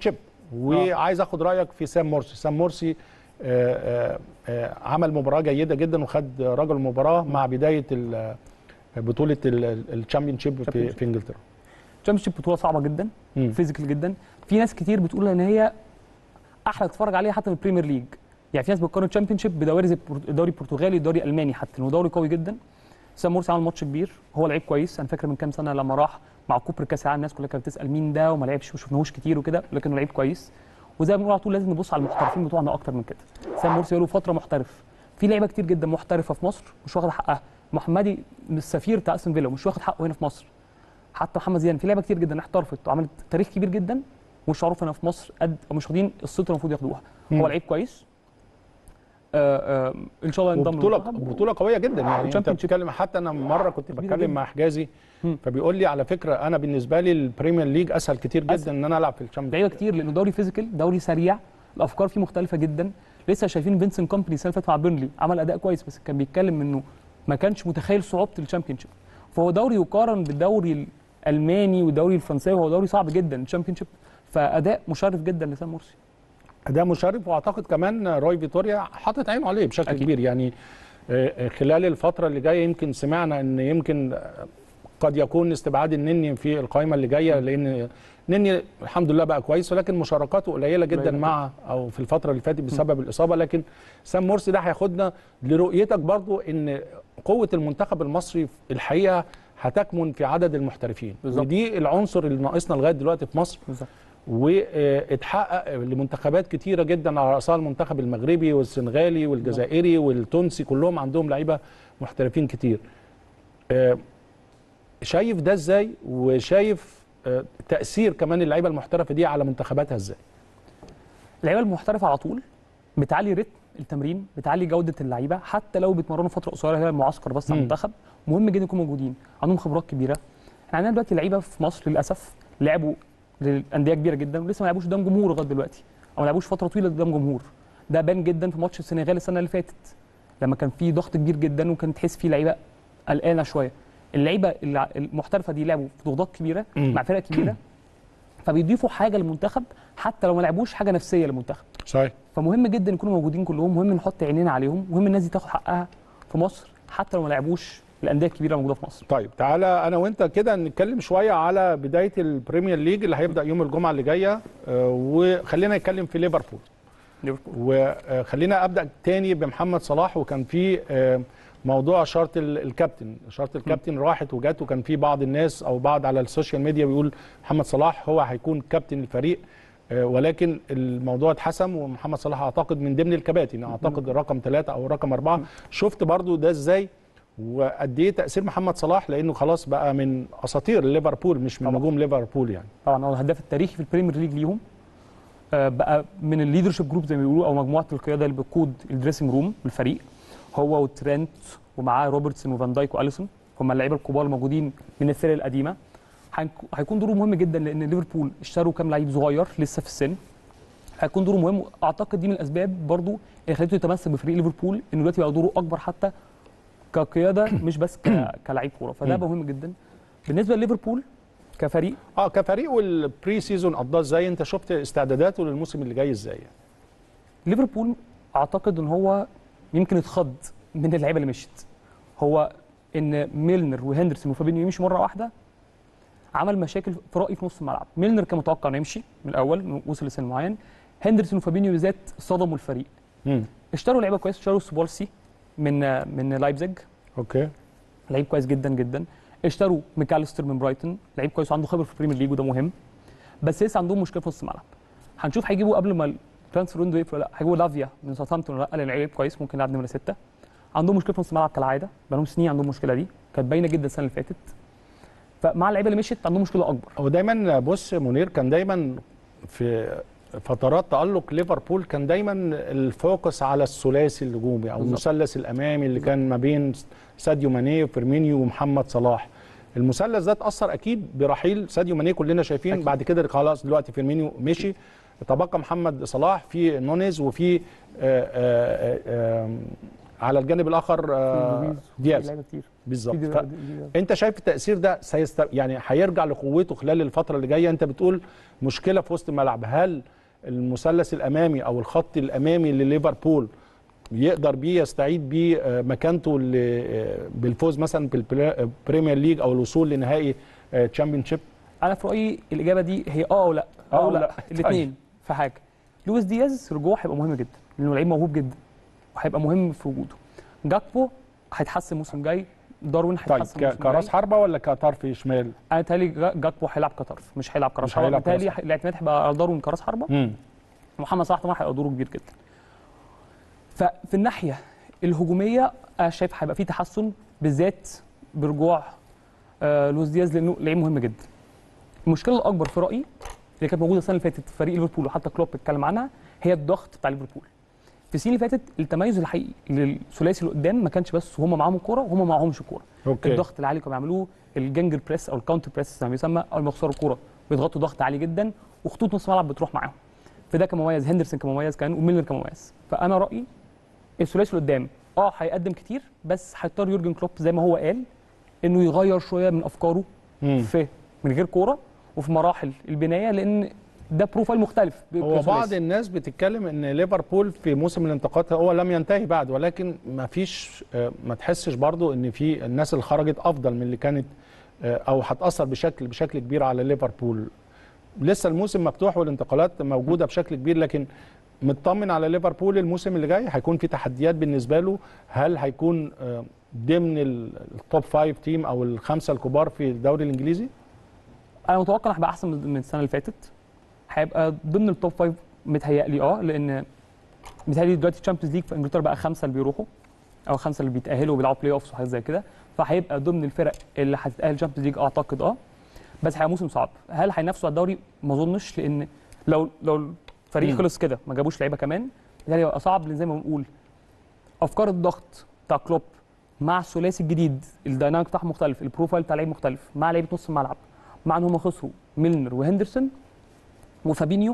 وعايز اخد رايك في سام مرسي سام مرسي آه، آه، آه، عمل مباراه جيده جدا وخد رجل المباراه مع بدايه ال- بطوله الشامبيونشيب في, Championship. في انجلترا تشامبيونشيب بطوله صعبه جدا مم. فيزيكال جدا في ناس كتير بتقول ان هي احلى تتفرج عليها حتى من البريمير ليج يعني في ناس بتقارن تشامبيونشيب بدوري زي البرت- الدوري البرتغالي الدوري الالماني حتى انه دوري قوي جدا سام مرسي عمل ماتش كبير هو لعيب كويس انا فاكر من كام سنه لما راح مع كوبر كاس العالم الناس كلها كانت بتسال مين ده وما لعبش وما شفناهوش كتير وكده لكنه لعيب كويس وزي ما بنقول على طول لازم نبص على المحترفين بتوعنا اكتر من كده سام مرسي بقاله فتره محترف في لعيبه كتير جدا محترفه في مصر مش واخده حقها محمدي السفير بتاع استون فيلا مش واخد حقه هنا في مصر حتى محمد زيدان في لعيبه كتير جدا احترفت وعملت تاريخ كبير جدا ومش معروف هنا في مصر قد او مش واخدين الصيت اللي المفروض ياخدوها مم. هو لعيب كويس آه آه ان شاء الله ينضم وبطوله للمنتخب. بطوله قويه جدا يعني انت Championship. بتتكلم حتى انا مره كنت كبيرة بتكلم جدا. مع حجازي مم. فبيقول لي على فكره انا بالنسبه لي البريمير ليج اسهل كتير جدا أسهل. ان انا العب في الشامبيونشيب لعيبه كتير لانه دوري فيزيكال دوري سريع الافكار فيه مختلفه جدا لسه شايفين فينسنت كومباني السنه اللي فاتت مع بيرنلي عمل اداء كويس بس كان بيتكلم انه ما كانش متخيل صعوبه الشامبيونشيب فهو دوري يقارن بالدوري الالماني والدوري الفرنساوي هو دوري صعب جدا الشامبيونشيب فاداء مشرف جدا لسام مرسي ده مشرف واعتقد كمان روي فيتوريا حاطط عينه عليه بشكل أكيد. كبير يعني آه، آه، خلال الفتره اللي جايه يمكن سمعنا ان يمكن آه، قد يكون استبعاد النني في القائمه اللي جايه لان نني الحمد لله بقى كويس ولكن مشاركاته قليله جدا قليلة مع او في الفتره اللي فاتت بسبب الاصابه لكن سام مرسي ده هياخدنا لرؤيتك برضو ان قوه المنتخب المصري الحقيقه هتكمن في عدد المحترفين بالظبط. ودي العنصر اللي ناقصنا لغايه دلوقتي في مصر بالظبط واتحقق لمنتخبات كتيره جدا على راسها المنتخب المغربي والسنغالي والجزائري والتونسي كلهم عندهم لعيبه محترفين كتير آه، شايف ده ازاي وشايف آه، تاثير كمان اللعيبه المحترفه دي على منتخباتها ازاي اللعيبه المحترفه على طول بتعلي رتم التمرين بتعلي جوده اللعيبه حتى لو بيتمرنوا فتره قصيره هي المعسكر بس على مم. المنتخب مهم جدا يكونوا موجودين عندهم خبرات كبيره احنا عندنا دلوقتي لعيبه في مصر للاسف لعبوا للانديه كبيره جدا ولسه ما لعبوش قدام جمهور لغايه دلوقتي او ما لعبوش فتره طويله قدام جمهور ده بان جدا في ماتش السنغال السنه اللي فاتت لما كان في ضغط كبير جدا وكان تحس فيه لعيبه قلقانه شويه اللعيبه الع- المحترفه دي لعبوا في ضغوطات كبيره مم. مع فرق كبيره فبيضيفوا حاجه للمنتخب حتى لو ما لعبوش حاجه نفسيه للمنتخب صحيح فمهم جدا يكونوا موجودين كلهم مهم نحط عينينا عليهم مهم الناس دي تاخد حقها في مصر حتى لو ما لعبوش الانديه الكبيره الموجوده في مصر طيب تعالى انا وانت كده نتكلم شويه على بدايه البريمير ليج اللي هيبدا يوم الجمعه اللي جايه آه، وخلينا نتكلم في ليفربول ليفربول وخلينا ابدا تاني بمحمد صلاح وكان في آه، موضوع شرط ال- الكابتن شرط الكابتن راحت وجت وكان في بعض الناس او بعض على السوشيال ميديا بيقول محمد صلاح هو هيكون كابتن الفريق آه، ولكن الموضوع اتحسم ومحمد صلاح اعتقد من ضمن الكباتن اعتقد رقم ثلاثة او رقم أربعة شفت برضو ده ازاي وقد ايه تاثير محمد صلاح لانه خلاص بقى من اساطير ليفربول مش من طبعا. نجوم ليفربول يعني طبعا هو الهداف التاريخي في البريمير ليج ليهم آه، بقى من الليدرشيب جروب زي ما بيقولوا او مجموعه القياده اللي بتقود الدريسنج روم بالفريق هو وترينت ومعاه روبرتسون وفان دايك واليسون هم اللعيبه الكبار الموجودين من الفرق القديمه هنك- هيكون دوره مهم جدا لان ليفربول اشتروا كام لعيب صغير لسه في السن هيكون دوره مهم اعتقد دي من الاسباب برضو اللي خلته يتمسك بفريق ليفربول انه دلوقتي بقى دوره اكبر حتى كقياده مش بس ك... كلاعب كوره فده مم. مهم جدا بالنسبه لليفربول كفريق اه كفريق والبري سيزون قضاه ازاي انت شفت استعداداته للموسم اللي جاي ازاي يعني؟ ليفربول اعتقد ان هو يمكن اتخض من اللعيبه اللي مشت هو ان ميلنر وهندرسون وفابينيو يمشوا مره واحده عمل مشاكل في رايي في نص الملعب ميلنر كان متوقع انه يمشي من الاول إنه وصل لسن معين هندرسون وفابينيو بالذات صدموا الفريق مم. اشتروا لعيبه كويس اشتروا سوبولسي من من لايبزيج اوكي لعيب كويس جدا جدا اشتروا ميكاليستر من برايتون لعيب كويس وعنده خبره في البريمير ليج وده مهم بس لسه عندهم مشكله في نص الملعب هنشوف هيجيبوا قبل ما الترانسفير ويندو يقفل ولا لا هيجيبوا لافيا من ساوثهامبتون ولا لا لان لعيب كويس ممكن يلعب نمره سته عندهم مشكله في نص الملعب كالعاده بقالهم سنين عندهم المشكله دي كانت باينه جدا السنه اللي فاتت فمع اللعيبه اللي مشيت عندهم مشكله اكبر هو دايما بص منير كان دايما في فترات تألق ليفربول كان دايما الفوكس على الثلاثي الهجومي او بالظبط. المثلث الامامي اللي كان ما بين ساديو ماني وفيرمينيو ومحمد صلاح المثلث ده اتاثر اكيد برحيل ساديو ماني كلنا شايفين أكيد. بعد كده خلاص دلوقتي فيرمينيو مشي تبقى محمد صلاح في نونيز وفي آه، آه، آه، على الجانب الاخر آه، لويز، دياز لعيبه كتير بالظبط في ف- دي- دي- انت شايف التاثير ده سيست... يعني هيرجع لقوته خلال الفتره اللي جايه انت بتقول مشكله في وسط الملعب هل المثلث الامامي او الخط الامامي لليفربول يقدر بيه يستعيد بيه آه، مكانته اللي، آه، بالفوز مثلا بالبريمير ليج او الوصول لنهائي تشامبيونشيب انا في رايي الاجابه دي هي اه او لا آه اه أو لا لا. الاثنين في حاجه لويس دياز رجوعه هيبقى مهم جدا لانه لعيب موهوب جدا وهيبقى مهم في وجوده جاكبو هيتحسن الموسم الجاي داروين طيب هيتحسن ك- الموسم كراس الجاي حربه ولا كطرف شمال؟ انا تالي جاكبو هيلعب كطرف مش هيلعب كراس مش حربه هيلعب كراس بالتالي الاعتماد هيبقى على داروين كراس حربه مم. محمد صلاح طبعا هيبقى دوره كبير جدا ففي الناحيه الهجوميه انا شايف هيبقى في تحسن بالذات برجوع آه لويس دياز لانه لعيب مهم جدا المشكله الاكبر في رايي اللي كانت موجوده السنه اللي فاتت في فريق ليفربول وحتى كلوب اتكلم عنها هي الضغط بتاع ليفربول في السنين اللي فاتت التميز الحقيقي للثلاثي اللي قدام ما كانش بس هم معاهم الكوره وهم معاهمش الكوره اوكي الضغط العالي كانوا بيعملوه الجنجل بريس او الكاونتر بريس زي ما بيسمى اول ما يخسروا الكوره بيضغطوا ضغط عالي جدا وخطوط نص الملعب بتروح معاهم فده كان مميز هندرسون كان مميز كان وميلنر كان مميز فانا رايي الثلاثي اللي قدام اه هيقدم كتير بس هيضطر يورجن كلوب زي ما هو قال انه يغير شويه من افكاره مم. في من غير كوره وفي مراحل البنايه لان ده بروفايل مختلف هو كثلاثي. بعض الناس بتتكلم ان ليفربول في موسم الانتقالات هو لم ينتهي بعد ولكن ما فيش آه، ما تحسش برضو ان في الناس اللي خرجت افضل من اللي كانت آه، او هتاثر بشكل بشكل كبير على ليفربول لسه الموسم مفتوح والانتقالات موجوده بشكل كبير لكن مطمن على ليفربول الموسم اللي جاي هيكون في تحديات بالنسبه له هل هيكون آه، ضمن ال- التوب فايف تيم او الخمسه الكبار في الدوري الانجليزي انا متوقع هيبقى احسن من من السنه اللي فاتت هيبقى ضمن التوب فايف متهيألي اه لان متهيألي دلوقتي الشامبيونز ليج في انجلترا بقى خمسه اللي بيروحوا او خمسه اللي بيتاهلوا وبيلعبوا بلاي اوفس وحاجات زي كده فهيبقى ضمن الفرق اللي هتتاهل الشامبيونز ليج اعتقد اه بس هيبقى موسم صعب هل هينافسوا على الدوري ما اظنش لان لو لو الفريق مم. خلص كده ما جابوش لعيبه كمان ده هيبقى صعب لان زي ما بنقول افكار الضغط بتاع كلوب مع الثلاثي الجديد الدايناميك بتاعهم مختلف البروفايل بتاع لعيب مختلف مع لعيبه نص الملعب مع ان هم خسروا ميلنر وهندرسون وفابينيو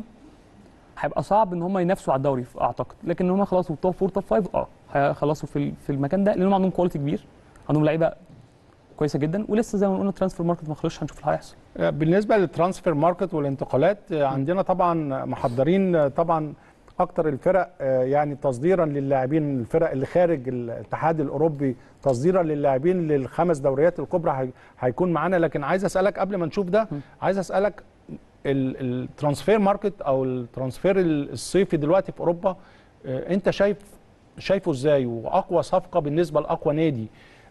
هيبقى صعب ان هم ينافسوا على الدوري اعتقد لكن هم خلصوا توب فور توب فايف اه هيخلصوا في ال- في المكان ده لانهم عندهم كواليتي كبير عندهم لعيبه كويسه جدا ولسه زي ما قلنا الترانسفير ماركت ما خلصش هنشوف اللي هيحصل بالنسبه للترانسفير ماركت والانتقالات عندنا طبعا محضرين طبعا اكتر الفرق يعني تصديرا للاعبين الفرق اللي خارج الاتحاد الاوروبي تصديرا للاعبين للخمس دوريات الكبرى هي- هيكون معانا لكن عايز اسالك قبل ما نشوف ده عايز اسالك ال- الترانسفير ماركت او الترانسفير الصيفي دلوقتي في اوروبا آه، انت شايف شايفه ازاي واقوى صفقه بالنسبه لاقوى نادي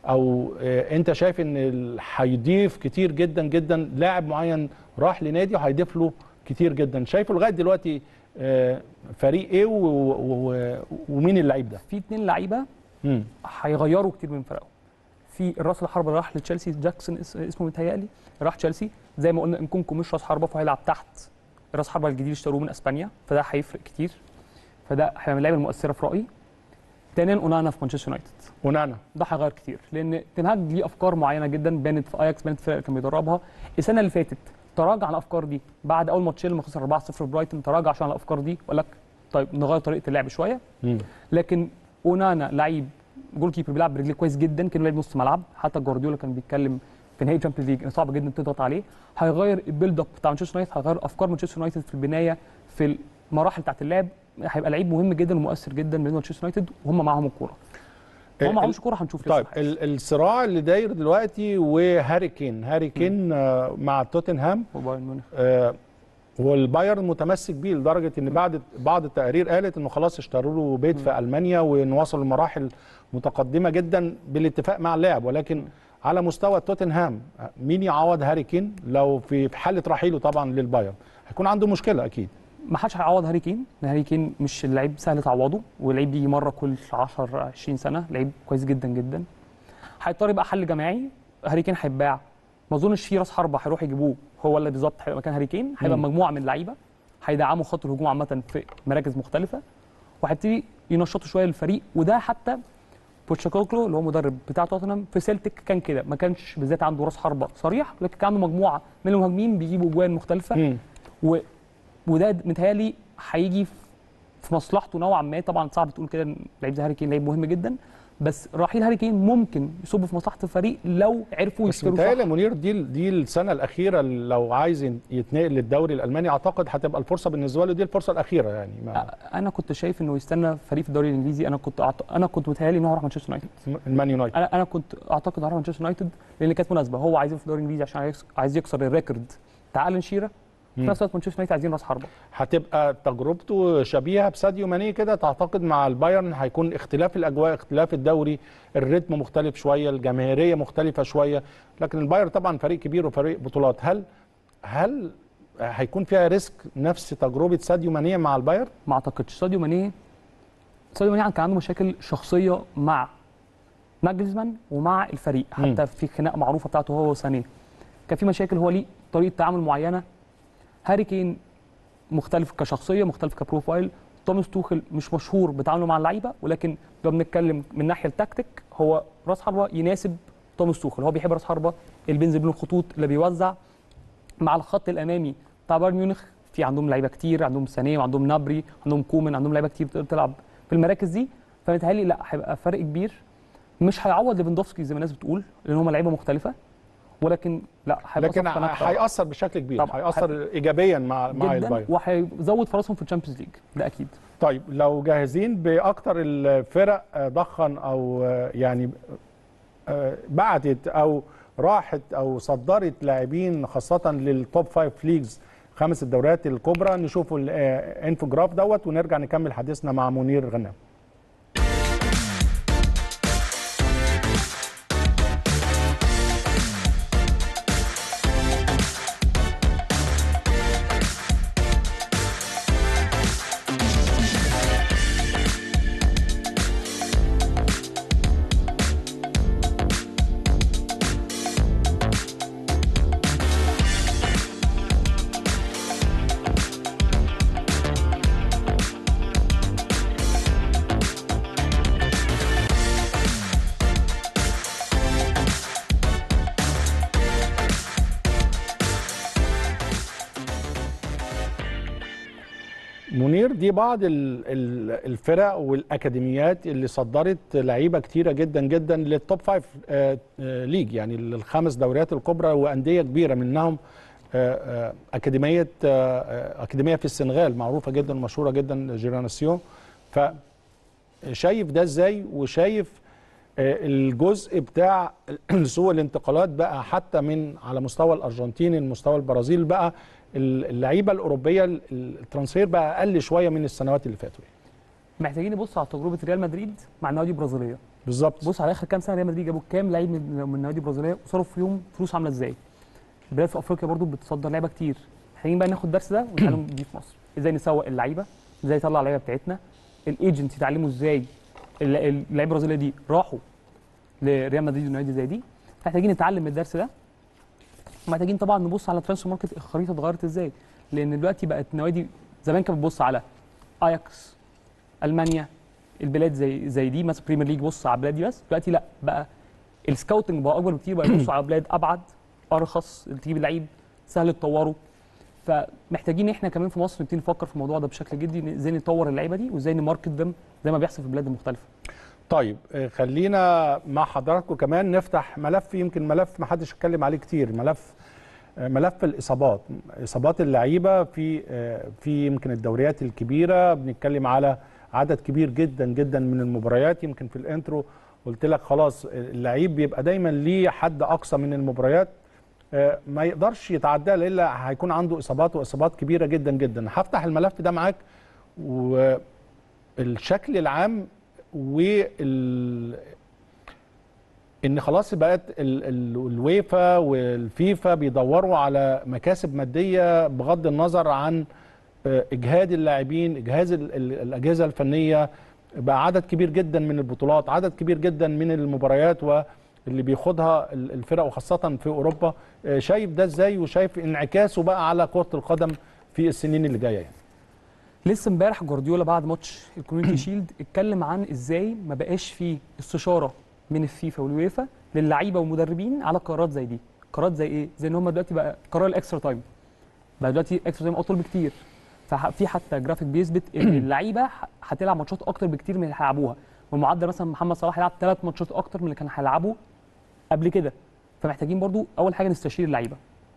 او آه، انت شايف ان ال- هيضيف كتير جدا جدا لاعب معين راح لنادي وهيضيف له كتير جدا شايفه لغايه دلوقتي آه، فريق ايه و- و- و- ومين اللعيب ده في اثنين لعيبه مم. هيغيروا كتير من فرقهم في الراس الحربه اللي راح لتشيلسي جاكسون اس- اسمه متهيألي راح تشيلسي زي ما قلنا انكونكو مش راس حربه فهيلعب تحت راس حربه الجديد اللي اشتروه من اسبانيا فده هيفرق كتير فده هيبقى من اللعيبه المؤثره في رايي ثانيا اونانا في مانشستر يونايتد ونانا ده هيغير كتير لان تنهاج ليه افكار معينه جدا بانت في اياكس بانت في الفرق اللي كان بيدربها السنه اللي فاتت تراجع عن الافكار دي بعد اول ماتشين لما خسر 4-0 برايتون تراجع عشان الافكار دي وقال لك طيب نغير طريقه اللعب شويه مم. لكن اونانا لعيب جول كيبر بيلعب برجليه كويس جدا كان لعيب نص ملعب حتى جوارديولا كان بيتكلم في نهائي الشامبيونز ليج إن صعب جدا تضغط عليه هيغير البيلد اب بتاع مانشستر يونايتد هيغير افكار مانشستر يونايتد في البنايه في المراحل بتاعت اللعب هيبقى لعيب مهم جدا ومؤثر جدا بالنسبه لمانشستر يونايتد وهم معاهم الكوره ال- هم معهمش كوره هنشوف لسه طيب هيحصل. ال- الصراع اللي داير دلوقتي وهاري كين هاري كين آه، مع توتنهام وبايرن ميونخ آه، والبايرن متمسك بيه لدرجه ان بعد بعض التقارير قالت انه خلاص اشتروا له بيت في المانيا وان وصلوا لمراحل متقدمه جدا بالاتفاق مع اللاعب ولكن على مستوى توتنهام آه، مين يعوض هاري كين لو في في حاله رحيله طبعا للبايرن هيكون عنده مشكله اكيد ما حدش هيعوض هاري كين لأن هاري كين مش اللعيب سهل تعوضه واللعيب بيجي مره كل 10 20 سنه لعيب كويس جدا جدا هيضطر يبقى حل جماعي هاري كين هيتباع ما اظنش في راس حربه هيروح يجيبوه هو اللي بالظبط هيبقى مكان هاري كين هيبقى مم. مجموعه من لعيبه هيدعموا خط الهجوم عامه في مراكز مختلفه وهيبتدي ينشطوا شويه الفريق وده حتى بوتشاكوكلو اللي هو مدرب بتاع توتنهام في سيلتيك كان كده ما كانش بالذات عنده راس حربه صريح لكن كان عنده مجموعه من المهاجمين بيجيبوا اجوان مختلفه مم. و... وده متهيألي هيجي في- في مصلحته نوعا ما طبعا صعب تقول كده إن لعيب زي هاري كين لعيب مهم جدا بس رحيل هاري كين ممكن يصب في مصلحه الفريق لو عرفوا بس يشتروا متهيألي صح منير دي دي السنه الاخيره لو عايز يتنقل للدوري الالماني اعتقد هتبقى الفرصه بالنسبه له دي الفرصه الاخيره يعني ما انا كنت شايف انه يستنى فريق في الدوري الانجليزي انا كنت أعت... انا كنت متهيألي انه هيروح مانشستر يونايتد المان يونايتد انا انا كنت اعتقد هيروح مانشستر يونايتد لان كانت مناسبه هو عايز يروح في الدوري الانجليزي عشان عايز- عايز يكسر الريكورد بتاع الان شيرر في مم. نفس الوقت مانشستر يونايتد عايزين راس حربه هتبقى تجربته شبيهه بساديو ماني كده تعتقد مع البايرن هيكون اختلاف الاجواء اختلاف الدوري الريتم مختلف شويه الجماهيريه مختلفه شويه لكن البايرن طبعا فريق كبير وفريق بطولات هل هل هيكون فيها ريسك نفس تجربه ساديو ماني مع البايرن ما اعتقدش ساديو ماني ساديو ماني كان عنده مشاكل شخصيه مع ناجلزمان ومع الفريق مم. حتى في خناقه معروفه بتاعته هو وسانيه كان في مشاكل هو ليه طريقه تعامل معينه هاري كين مختلف كشخصيه مختلف كبروفايل توماس توخل مش مشهور بتعامله مع اللعيبه ولكن لو بنتكلم من ناحيه التكتيك هو راس حربه يناسب توماس توخل هو بيحب راس حربه اللي بينزل بين الخطوط اللي بيوزع مع الخط الامامي بتاع بايرن ميونخ في عندهم لعيبه كتير عندهم سانيه وعندهم نابري عندهم كومن عندهم لعيبه كتير بتقدر تلعب في المراكز دي فمتهيألي لا هيبقى فرق كبير مش هيعوض ليفاندوفسكي زي ما الناس بتقول لان هم لعيبه مختلفه ولكن لا هيبقى لكن صفقة ناجحة. هيأثر بشكل كبير طبعاً. هيأثر ايجابيا مع مع جدا البايرن وهيزود فرصهم في الشامبيونز ليج ده اكيد طيب لو جاهزين باكتر الفرق آه، ضخا او آه، يعني آه، بعتت او راحت او صدرت لاعبين خاصه للتوب فايف ليجز خمس الدوريات الكبرى نشوف الانفوجراف دوت ونرجع نكمل حديثنا مع منير غنام منير دي بعض ال- ال- الفرق والاكاديميات اللي صدرت لعيبه كتيره جدا جدا للتوب فايف آه، آه، ليج يعني الخمس دوريات الكبرى وانديه كبيره منهم آه، آه، اكاديميه آه، آه، اكاديميه في السنغال معروفه جدا ومشهوره جدا جيرانسيون فشايف ده ازاي وشايف آه، الجزء بتاع سوق الانتقالات بقى حتى من على مستوى الارجنتين المستوى البرازيل بقى اللعيبه الاوروبيه ال- الترانسفير بقى اقل شويه من السنوات اللي فاتوا يعني. محتاجين نبص على تجربه ريال مدريد مع النادي البرازيليه بالظبط بص على اخر كام سنه ريال مدريد جابوا كام لعيب من من النوادي البرازيليه وصرفوا فيهم فلوس عامله ازاي البلاد في افريقيا برضو بتصدر لعيبه كتير محتاجين بقى ناخد الدرس ده ونتعلم بيه في مصر ازاي نسوق اللعيبه ازاي نطلع اللعيبه بتاعتنا الايجنت يتعلموا ازاي الل- اللعيبه البرازيليه دي راحوا لريال مدريد ونوادي زي دي محتاجين نتعلم من الدرس ده ومحتاجين طبعا نبص على ترانسفير ماركت الخريطه اتغيرت ازاي لان دلوقتي بقت نوادي زمان كانت بتبص على اياكس المانيا البلاد زي زي دي مثلا بريمير ليج بص على البلاد دي بس دلوقتي لا بقى السكاوتنج بقى اكبر بكتير بقى يبصوا على بلاد ابعد ارخص تجيب اللعيب سهل تطوره فمحتاجين احنا كمان في مصر نبتدي نفكر في الموضوع ده بشكل جدي ازاي نطور اللعيبه دي وازاي نماركت دم زي ما بيحصل في البلاد المختلفه طيب آه، خلينا مع حضراتكم كمان نفتح ملف يمكن ملف ما حدش اتكلم عليه كتير ملف آه، ملف الاصابات اصابات اللعيبه في آه، في يمكن الدوريات الكبيره بنتكلم على عدد كبير جدا جدا من المباريات يمكن في الانترو قلت لك خلاص اللعيب بيبقى دايما ليه حد اقصى من المباريات آه، ما يقدرش يتعداها الا هيكون عنده اصابات واصابات كبيره جدا جدا هفتح الملف ده معاك والشكل العام وال ان خلاص بقت ال- ال- الويفا والفيفا بيدوروا على مكاسب ماديه بغض النظر عن آه، اجهاد اللاعبين اجهاز ال- ال- الاجهزه الفنيه بقى عدد كبير جدا من البطولات عدد كبير جدا من المباريات واللي بياخدها ال- الفرق وخاصه في اوروبا آه، شايف ده ازاي وشايف انعكاسه بقى على كره القدم في السنين اللي جايه يعني لسه امبارح جوارديولا بعد ماتش الكوميونتي شيلد اتكلم عن ازاي ما بقاش فيه استشاره من الفيفا والويفا للعيبه والمدربين على قرارات زي دي قرارات زي ايه زي ان هم دلوقتي بقى قرار الاكسترا تايم بقى دلوقتي اكسترا تايم اطول بكتير ففي حتى جرافيك بيثبت ان اللعيبه ح- هتلعب ماتشات اكتر بكتير من اللي هيلعبوها ومعدل مثلا محمد صلاح يلعب ثلاث ماتشات اكتر من اللي كان هيلعبه قبل كده فمحتاجين برضو اول حاجه نستشير اللعيبه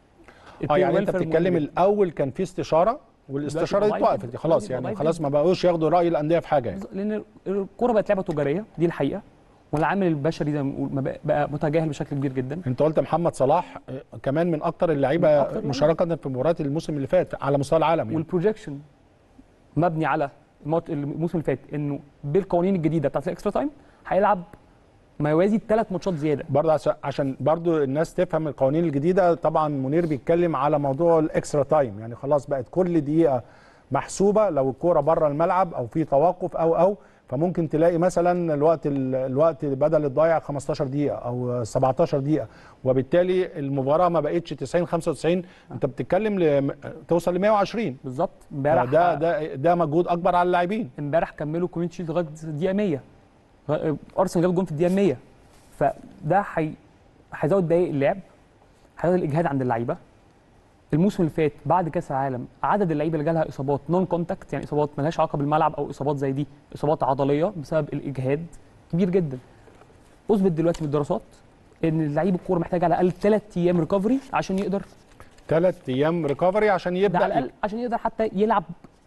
اه يعني انت البلاي welfare بتتكلم مهم جداً. الاول كان في استشاره والاستشاره دي دلوقتي اتوقفت ضعيف خلاص جداً، يعني ضعيف خلاص جداً. ما بقوش ياخدوا راي الانديه في حاجه يعني لان الكوره بقت لعبه تجاريه دي الحقيقه والعامل البشري زي ما بنقول ما بقى- بقى متجاهل بشكل كبير جدا انت قلت محمد صلاح آه، كمان من اكتر من اللعيبه أكتر اللعيبة. مشاركه في مباريات الموسم اللي فات على مستوى العالم يعني. والبروجيكشن مبني على المات- الموسم اللي فات انه بالقوانين الجديده بتاعت الاكسترا تايم هيلعب ما يوازي ثلاث ماتشات زياده برضه عشان- عشان برضه الناس تفهم القوانين الجديده طبعا منير بيتكلم على موضوع الاكسترا تايم يعني خلاص بقت كل دقيقه محسوبه لو الكوره بره الملعب او في توقف او او فممكن تلاقي مثلا الوقت ال- الوقت بدل الضايع 15 دقيقه او 17 دقيقه وبالتالي المباراه ما بقتش 90 95 انت بتتكلم ل... توصل ل 120 بالظبط امبارح ده ده ده مجهود اكبر على اللاعبين امبارح كملوا كوميت شيلد لغايه الدقيقه 100 غ- ارسنال جاب جون في الدقيقه 100 فده حي... هيزود دقائق اللعب هيزود الاجهاد عند اللعيبه الموسم اللي فات بعد كاس العالم عدد اللعيبه اللي جالها اصابات نون كونتاكت يعني اصابات ملهاش علاقه بالملعب او اصابات زي دي اصابات عضليه بسبب الاجهاد كبير جدا اثبت دلوقتي بالدراسات ان اللعيب الكوره محتاج على الاقل ثلاث ايام ريكفري عشان يقدر ثلاث ايام ريكفري عشان ده يبدا على الاقل عشان يقدر حتى يلعب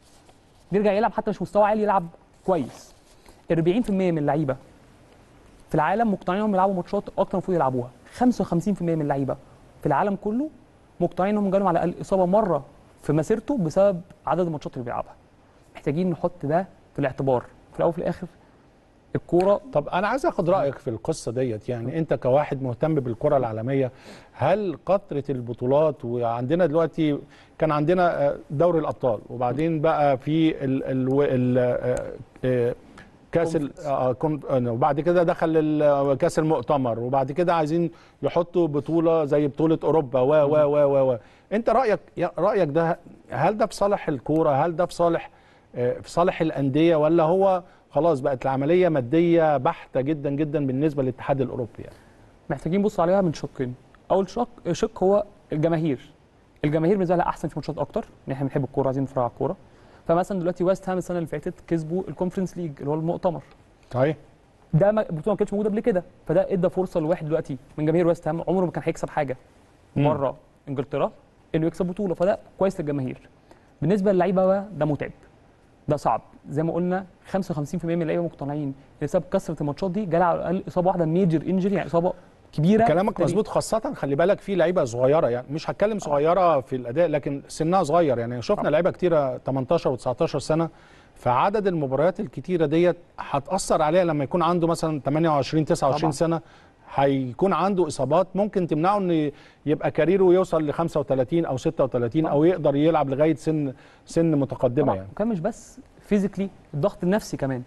يرجع يلعب حتى مش مستوى عالي يلعب كويس 40% من اللعيبه في العالم مقتنعين انهم يلعبوا ماتشات اكتر من المفروض يلعبوها 55% من اللعيبه في العالم كله مقتنعين انهم جالهم على الاقل اصابه مره في مسيرته بسبب عدد الماتشات اللي بيلعبها محتاجين نحط ده في الاعتبار في الاول وفي الاخر الكوره طب انا عايز اخد رايك في القصه ديت يعني انت كواحد مهتم بالكره العالميه هل قطره البطولات وعندنا دلوقتي كان عندنا آه، دوري الابطال وبعدين بقى في ال ال ال آه، آه، كاس ال- آه، كون- آه، وبعد كده دخل ال- كاس المؤتمر وبعد كده عايزين يحطوا بطوله زي بطوله اوروبا و و و و و انت رايك يا- رايك ده هل ده في صالح الكوره هل ده في صالح آه، في صالح الانديه ولا هو خلاص بقت العمليه ماديه بحته جدا جدا بالنسبه للاتحاد الاوروبي يعني محتاجين نبص عليها من شقين اول شق شق هو الجماهير الجماهير بالنسبه لها احسن في ماتشات اكتر ان احنا بنحب الكوره عايزين نتفرج على الكوره فمثلا دلوقتي ويست هام السنه اللي فاتت كسبوا الكونفرنس ليج اللي هو المؤتمر صحيح ده ما- بطوله ما كانتش موجوده قبل كده فده ادى فرصه لواحد دلوقتي من جماهير ويست هام عمره ما كان هيكسب حاجه مم. بره انجلترا انه يكسب بطوله فده كويس للجماهير بالنسبه للعيبه بقى ده متعب ده صعب زي ما قلنا 55% من اللعيبه مقتنعين ان بسبب كثره الماتشات دي جالها على الاقل اصابه واحده ميجر انجري يعني اصابه كبيره كلامك تاني. مظبوط خاصة خلي بالك في لعيبة صغيرة يعني مش هتكلم صغيرة في الأداء لكن سنها صغير يعني شفنا طبعا. لعيبة كتيرة 18 و19 سنة فعدد المباريات الكتيرة ديت هتأثر عليها لما يكون عنده مثلا 28 29 طبعا. سنة هيكون عنده إصابات ممكن تمنعه إن يبقى كاريره يوصل ل 35 أو 36 أو يقدر يلعب لغاية سن سن متقدمة طبعا يعني وكان مش بس فيزيكلي الضغط النفسي كمان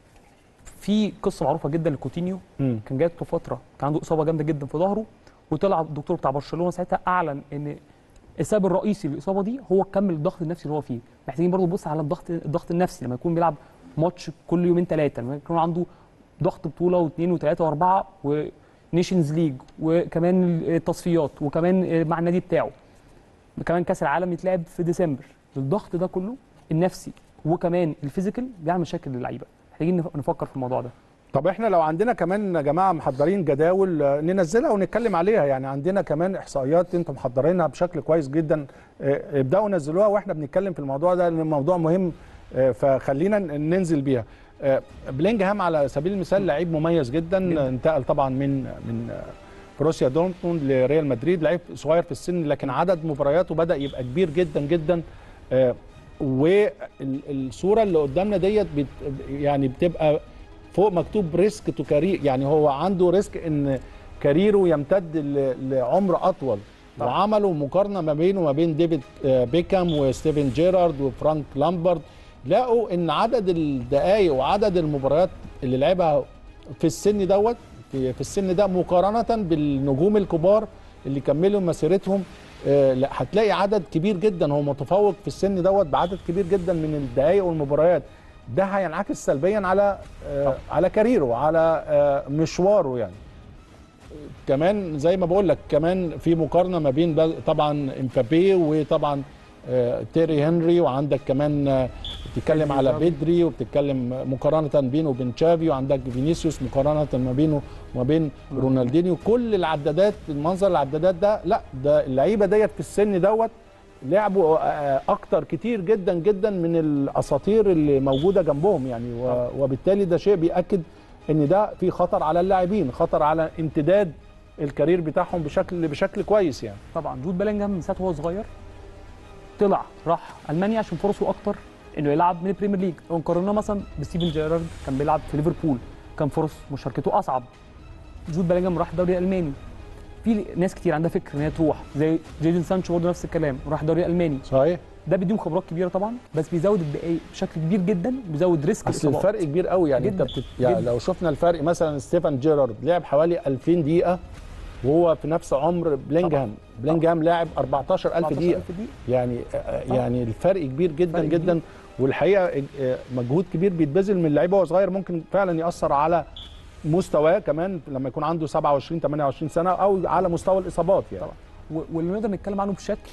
في قصه معروفه جدا لكوتينيو مم. كان جات له فتره كان عنده اصابه جامده جدا في ظهره وطلع الدكتور بتاع برشلونه ساعتها اعلن ان السبب الرئيسي للاصابه دي هو كم الضغط النفسي اللي هو فيه محتاجين برضه نبص على الضغط الضغط النفسي لما يكون بيلعب ماتش كل يومين ثلاثه لما يكون عنده ضغط بطوله واثنين وثلاثه واربعه ونيشنز ليج وكمان التصفيات وكمان مع النادي بتاعه كمان كاس العالم يتلعب في ديسمبر الضغط ده كله النفسي وكمان الفيزيكال بيعمل مشاكل للعيبه محتاجين نف- نفكر في الموضوع ده طب احنا لو عندنا كمان يا جماعه محضرين جداول آه، ننزلها ونتكلم عليها يعني عندنا كمان احصائيات انتم محضرينها بشكل كويس جدا آه، ابداوا نزلوها واحنا بنتكلم في الموضوع ده لان الموضوع مهم آه، فخلينا ن- ننزل بيها آه، بلينجهام على سبيل المثال لعيب مميز جدا جداً. آه، انتقل طبعا من من آه، بروسيا دورتموند لريال مدريد لعيب صغير في السن لكن عدد مبارياته بدا يبقى كبير جدا جدا آه، والصوره اللي قدامنا ديت بت يعني بتبقى فوق مكتوب ريسك تو كارير يعني هو عنده ريسك ان كاريره يمتد ل- لعمر اطول طبعا. وعملوا مقارنه ما بينه وما بين ديفيد آه، بيكام وستيفن جيرارد وفرانك لامبرد لقوا ان عدد الدقائق وعدد المباريات اللي لعبها في السن دوت في, في السن ده مقارنه بالنجوم الكبار اللي كملوا مسيرتهم آه، لا هتلاقي عدد كبير جدا هو متفوق في السن دوت بعدد كبير جدا من الدقائق والمباريات ده هينعكس سلبيا على آه على كاريره على آه مشواره يعني كمان زي ما بقول لك كمان في مقارنه ما بين بل- طبعا امبابي وطبعا آه، تيري هنري وعندك كمان آه، بتتكلم على تشافي. بدري وبتتكلم مقارنه بينه وبين تشافي وعندك فينيسيوس مقارنه ما بينه وما بين رونالدينيو كل العدادات المنظر العدادات ده لا ده اللعيبه ديت في السن دوت لعبوا آه، اكتر كتير جدا جدا من الاساطير اللي موجوده جنبهم يعني و- وبالتالي ده شيء بياكد ان ده في خطر على اللاعبين خطر على امتداد الكارير بتاعهم بشكل بشكل كويس يعني طبعا جود بيلينجهام من ساعه وهو صغير طلع راح المانيا عشان فرصه اكتر انه يلعب من البريمير ليج لو قارناه مثلا بستيفن جيرارد كان بيلعب في ليفربول كان فرص مشاركته اصعب جود بيلينجهام راح الدوري الالماني في ناس كتير عندها فكر ان هي تروح زي جيدن سانشو برضه نفس الكلام راح الدوري الالماني صحيح ده بيديهم خبرات كبيره طبعا بس بيزود الدقايق بشكل كبير جدا بيزود ريسك اصل الإصابات. الفرق كبير قوي يعني جداً، انت بتت... يعني جداً. لو شفنا الفرق مثلا ستيفان جيرارد لعب حوالي 2000 دقيقه وهو في نفس عمر بلينجهام بلينجهام لاعب 14000 دقيقه 14,000 دقيقه يعني يعني الفرق كبير جدا فرق جدا كبير. والحقيقه آه، مجهود كبير بيتبذل من اللعيبه وهو صغير ممكن فعلا ياثر على مستواه كمان لما يكون عنده 27 28 سنه او على مستوى الاصابات يعني طبعا. و- واللي نقدر نتكلم عنه بشكل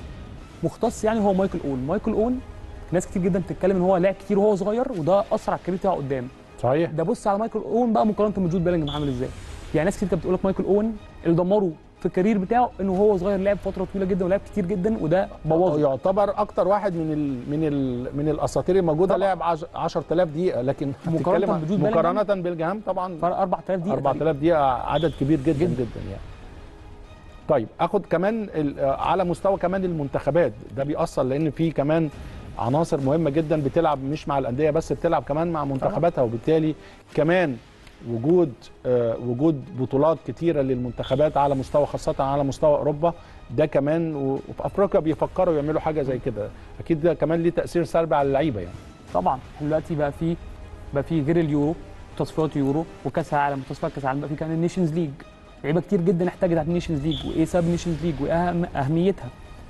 مختص يعني هو مايكل اون مايكل اون ناس كتير جدا بتتكلم ان هو لعب كتير وهو صغير وده اثر على الكارير بتاعه قدام صحيح ده بص على مايكل اون بقى مقارنه بجود بيلينجهام عامل ازاي يعني ناس كتير كانت بتقول لك مايكل اون اللي دمره في الكارير بتاعه انه هو صغير لعب فتره طويله جدا ولعب كتير جدا وده بوظه يعتبر اكتر واحد من ال من ال من الاساطير الموجوده طبعا. لعب عش- 10000 دقيقه لكن مقارنة هتتكلم عن- بجود بيلينغهام؟ مقارنه بلجهام طبعا فرق 4000 دقيقه 4000 دقيقه عدد كبير جدا جدا, جداً. جدا يعني طيب اخد كمان ال- على مستوى كمان المنتخبات ده بيأثر لان في كمان عناصر مهمه جدا بتلعب مش مع الانديه بس بتلعب كمان مع منتخباتها وبالتالي كمان وجود آه، وجود بطولات كتيره للمنتخبات على مستوى خاصه على مستوى اوروبا ده كمان و- وفي افريقيا بيفكروا يعملوا حاجه زي كده اكيد ده كمان ليه تاثير سلبي على اللعيبه يعني طبعا احنا دلوقتي بقى في بقى في غير اليورو تصفيات يورو وكاس العالم وتصفيات كاس العالم بقى في كمان النيشنز ليج لعيبه كتير جدا احتاجت على النيشنز ليج وايه سبب النيشنز ليج واهم اهميتها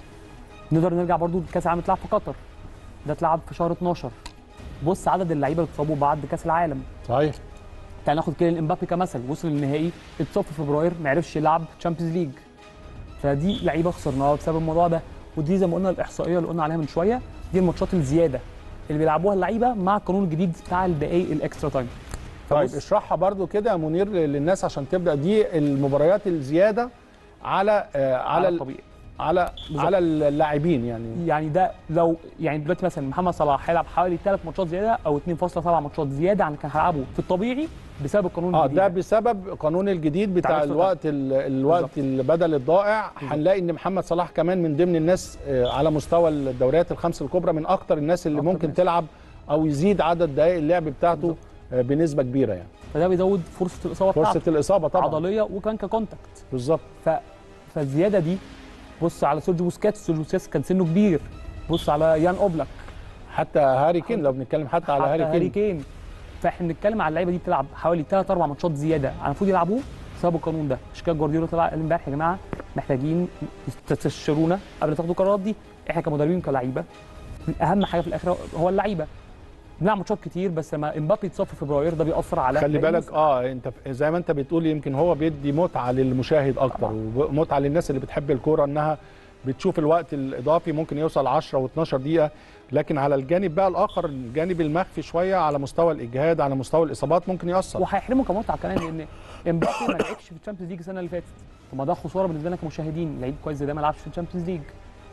نقدر نرجع برضو لكاس العالم اتلعب في قطر ده اتلعب في شهر 12 بص عدد اللعيبه اللي اتصابوا بعد كاس العالم صحيح تعال ناخد كيليان امبابي كمثل وصل للنهائي اتصاب في فبراير ما عرفش يلعب تشامبيونز ليج فدي لعيبه خسرناها بسبب الموضوع ده ودي زي ما قلنا الاحصائيه اللي قلنا عليها من شويه دي الماتشات الزياده اللي بيلعبوها اللعيبه مع القانون الجديد بتاع الدقائق الاكسترا تايم طيب فبص- اشرحها برضو كده يا منير للناس عشان تبدا دي المباريات الزياده على آه على على ال- الطبيعي على بالظبط. على اللاعبين يعني يعني ده لو يعني دلوقتي مثلا محمد صلاح هيلعب حوالي ثلاث ماتشات زياده او 2.7 ماتشات زياده عن كان هيلعبه في الطبيعي بسبب القانون اه الجديد ده بسبب القانون الجديد بتاع تعريف الوقت ال- الوقت البدل الضائع هنلاقي ان محمد صلاح كمان من ضمن الناس آه على مستوى الدوريات الخمس الكبرى من اكتر الناس اللي أكتر ممكن ناس. تلعب او يزيد عدد دقائق اللعب بتاعته بالظبط. آه بنسبه كبيره يعني فده بيزود فرصه الاصابه فرصه بتاعته الاصابه طبعا عضليه وكان ككونتاكت بالظبط ف... فالزياده دي بص على سيرجيو بوسكاتس سيرجيو بوسكاتس كان سنه كبير بص على يان اوبلاك حتى هاري كين لو بنتكلم حتى على حتى هاري هاري كين كين فاحنا بنتكلم على اللعيبه دي بتلعب حوالي 3 4 ماتشات زياده على المفروض يلعبوه بسبب القانون ده عشان كده جوارديولا طلع قال امبارح يا جماعه محتاجين تستشيرونا قبل ما تاخدوا القرارات دي احنا كمدربين كلعيبه اهم حاجه في الاخر هو اللعيبه بنلعب ماتشات كتير بس لما امبابي يتصاب في فبراير ده بيأثر على خلي باقي بالك اه انت ف- زي ما انت بتقول يمكن هو بيدي متعه للمشاهد اكتر طبعاً. ومتعه للناس اللي بتحب الكوره انها بتشوف الوقت الاضافي ممكن يوصل 10 و12 دقيقه لكن على الجانب بقى الاخر الجانب المخفي شويه على مستوى الاجهاد على مستوى الاصابات ممكن ياثر وهيحرمه كمتعه كمان لان امبابي ما لعبش في الشامبيونز ليج السنه اللي فاتت طب ما ده خساره بالنسبه لنا كمشاهدين لعيب كويس زي ده ما لعبش في الشامبيونز ليج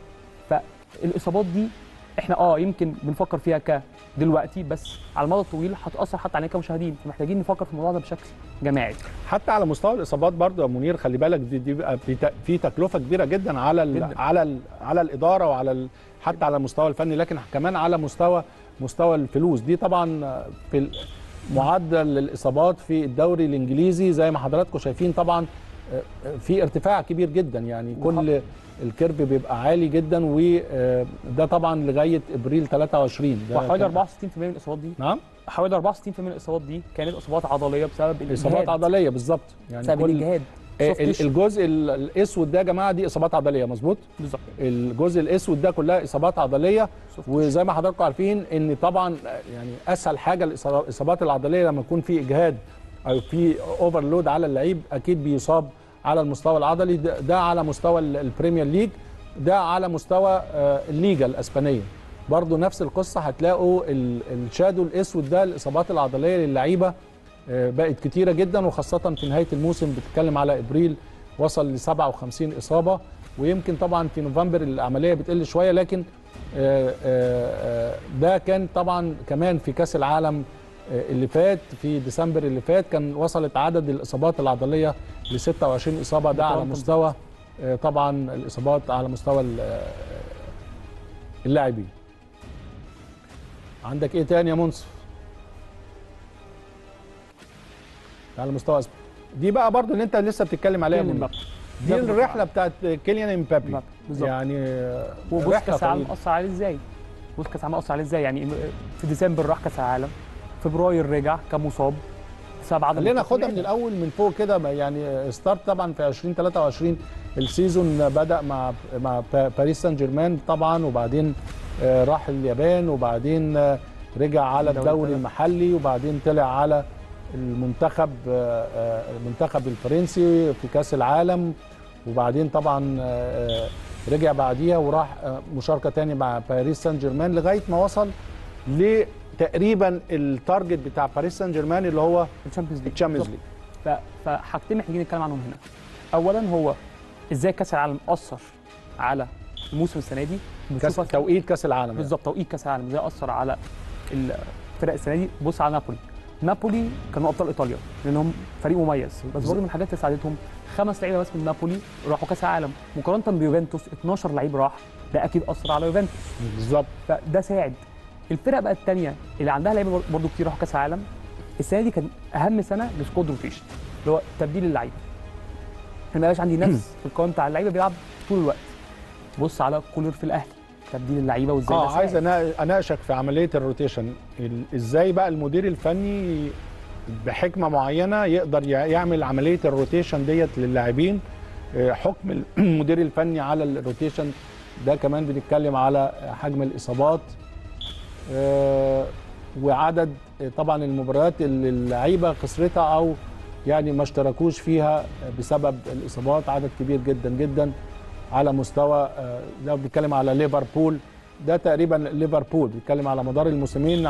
فالاصابات دي احنا اه يمكن بنفكر فيها ك دلوقتي بس على المدى الطويل هتاثر حتى علينا كمشاهدين فمحتاجين نفكر في الموضوع ده بشكل جماعي حتى على مستوى الاصابات برضه يا منير خلي بالك دي, دي بقى في ت- في تكلفه كبيره جدا على ال جداً. على ال على الاداره وعلى ال حتى على المستوى الفني لكن كمان على مستوى مستوى الفلوس دي طبعا في ال- معدل الاصابات في الدوري الانجليزي زي ما حضراتكم شايفين طبعا في ارتفاع كبير جدا يعني كل الكيرف بيبقى عالي جدا وده طبعا لغايه ابريل 23 ده وحوالي كان- 64% من الاصابات دي نعم حوالي 64% من الاصابات دي كانت اصابات عضليه بسبب الاجهاد اصابات عضليه بالظبط يعني بسبب كل الاجهاد آه، soft ال- tissue. الجزء ال- الاسود ده يا جماعه دي اصابات عضليه مظبوط بالظبط الجزء الاسود ده كلها اصابات عضليه soft tissue. وزي ما حضراتكم عارفين ان طبعا يعني اسهل حاجه الإصابات- الاصابات العضليه لما يكون في اجهاد او في اوفرلود على اللعيب اكيد بيصاب على المستوى العضلي ده, ده على مستوى ال- البريمير ليج ده على مستوى آه، الليجا الاسبانيه برضو نفس القصه هتلاقوا ال- الشادو الاسود ده الاصابات العضليه للعيبه آه، بقت كتيره جدا وخاصه في نهايه الموسم بتتكلم على ابريل وصل ل 57 اصابه ويمكن طبعا في نوفمبر العمليه بتقل شويه لكن آه، آه، آه، ده كان طبعا كمان في كاس العالم آه، اللي فات في ديسمبر اللي فات كان وصلت عدد الاصابات العضليه ل 26 اصابه ده على مقارنة مستوى آه، طبعا الاصابات على مستوى ال- آه، اللاعبين عندك ايه تاني يا منصف على مستوى اسبانيا دي بقى برضو اللي انت لسه بتتكلم عليها كيليان من مبابي. دي ده الرحله بتاعت كيليان امبابي مبابي، بالظبط. يعني آه، وبص رحلة كاس العالم طويلة. اثر عليه ازاي بص كاس العالم اثر عليه ازاي يعني في ديسمبر راح كاس العالم فبراير رجع كان مصاب بسبب عدم خلينا التوفيق ناخدها من الاول من فوق كده بقى يعني ستارت طبعا في 2023 السيزون بدا مع مع با- باريس سان جيرمان طبعا وبعدين آه، راح اليابان وبعدين آه، رجع على الدوري الدوري الثالث. المحلي وبعدين طلع على المنتخب آه، آه، المنتخب الفرنسي في كاس العالم وبعدين طبعا آه، آه، رجع بعديها وراح آه، مشاركه تاني مع باريس سان جيرمان لغايه ما وصل لتقريبا التارجت بتاع باريس سان جيرمان اللي هو الشامبيونز ليج الشامبيونز بالظبط. ليج ف- فحاجتين محتاجين نتكلم عنهم هنا اولا هو ازاي كاس العالم اثر على الموسم السنه دي كاس بنشوف توقيت كاس العالم يعني. بالظبط توقيت كاس العالم ازاي اثر على الفرق السنه دي بص على نابولي نابولي كانوا ابطال ايطاليا لانهم فريق مميز بس برضه من الحاجات اللي ساعدتهم خمس لعيبه بس من نابولي راحوا كاس العالم مقارنه بيوفنتوس 12 لعيب راح ده اكيد اثر على يوفنتوس بالظبط فده ساعد الفرق بقى الثانيه اللي عندها لعيبه برضه كتير راحوا كاس العالم السنه دي كان اهم سنه لسكواد روتيشن اللي هو تبديل اللعيبه ما بقاش عندي نفس في القوام بتاع اللعيبه بيلعب طول الوقت بص على كولر في الاهلي تبديل اللعيبه وازاي ده اه عايز ساعد. أنا- اناقشك في عمليه الروتيشن ال- ازاي بقى المدير الفني بحكمه معينه يقدر يع- يعمل عمليه الروتيشن ديت للاعبين آه، حكم المدير الفني على الروتيشن ده كمان بنتكلم على حجم الاصابات آه، وعدد آه، طبعا المباريات اللي اللعيبه خسرتها او يعني ما اشتركوش فيها بسبب الاصابات عدد كبير جدا جدا على مستوى آه، لو بنتكلم على ليفربول ده تقريبا ليفربول بيتكلم على مدار الموسمين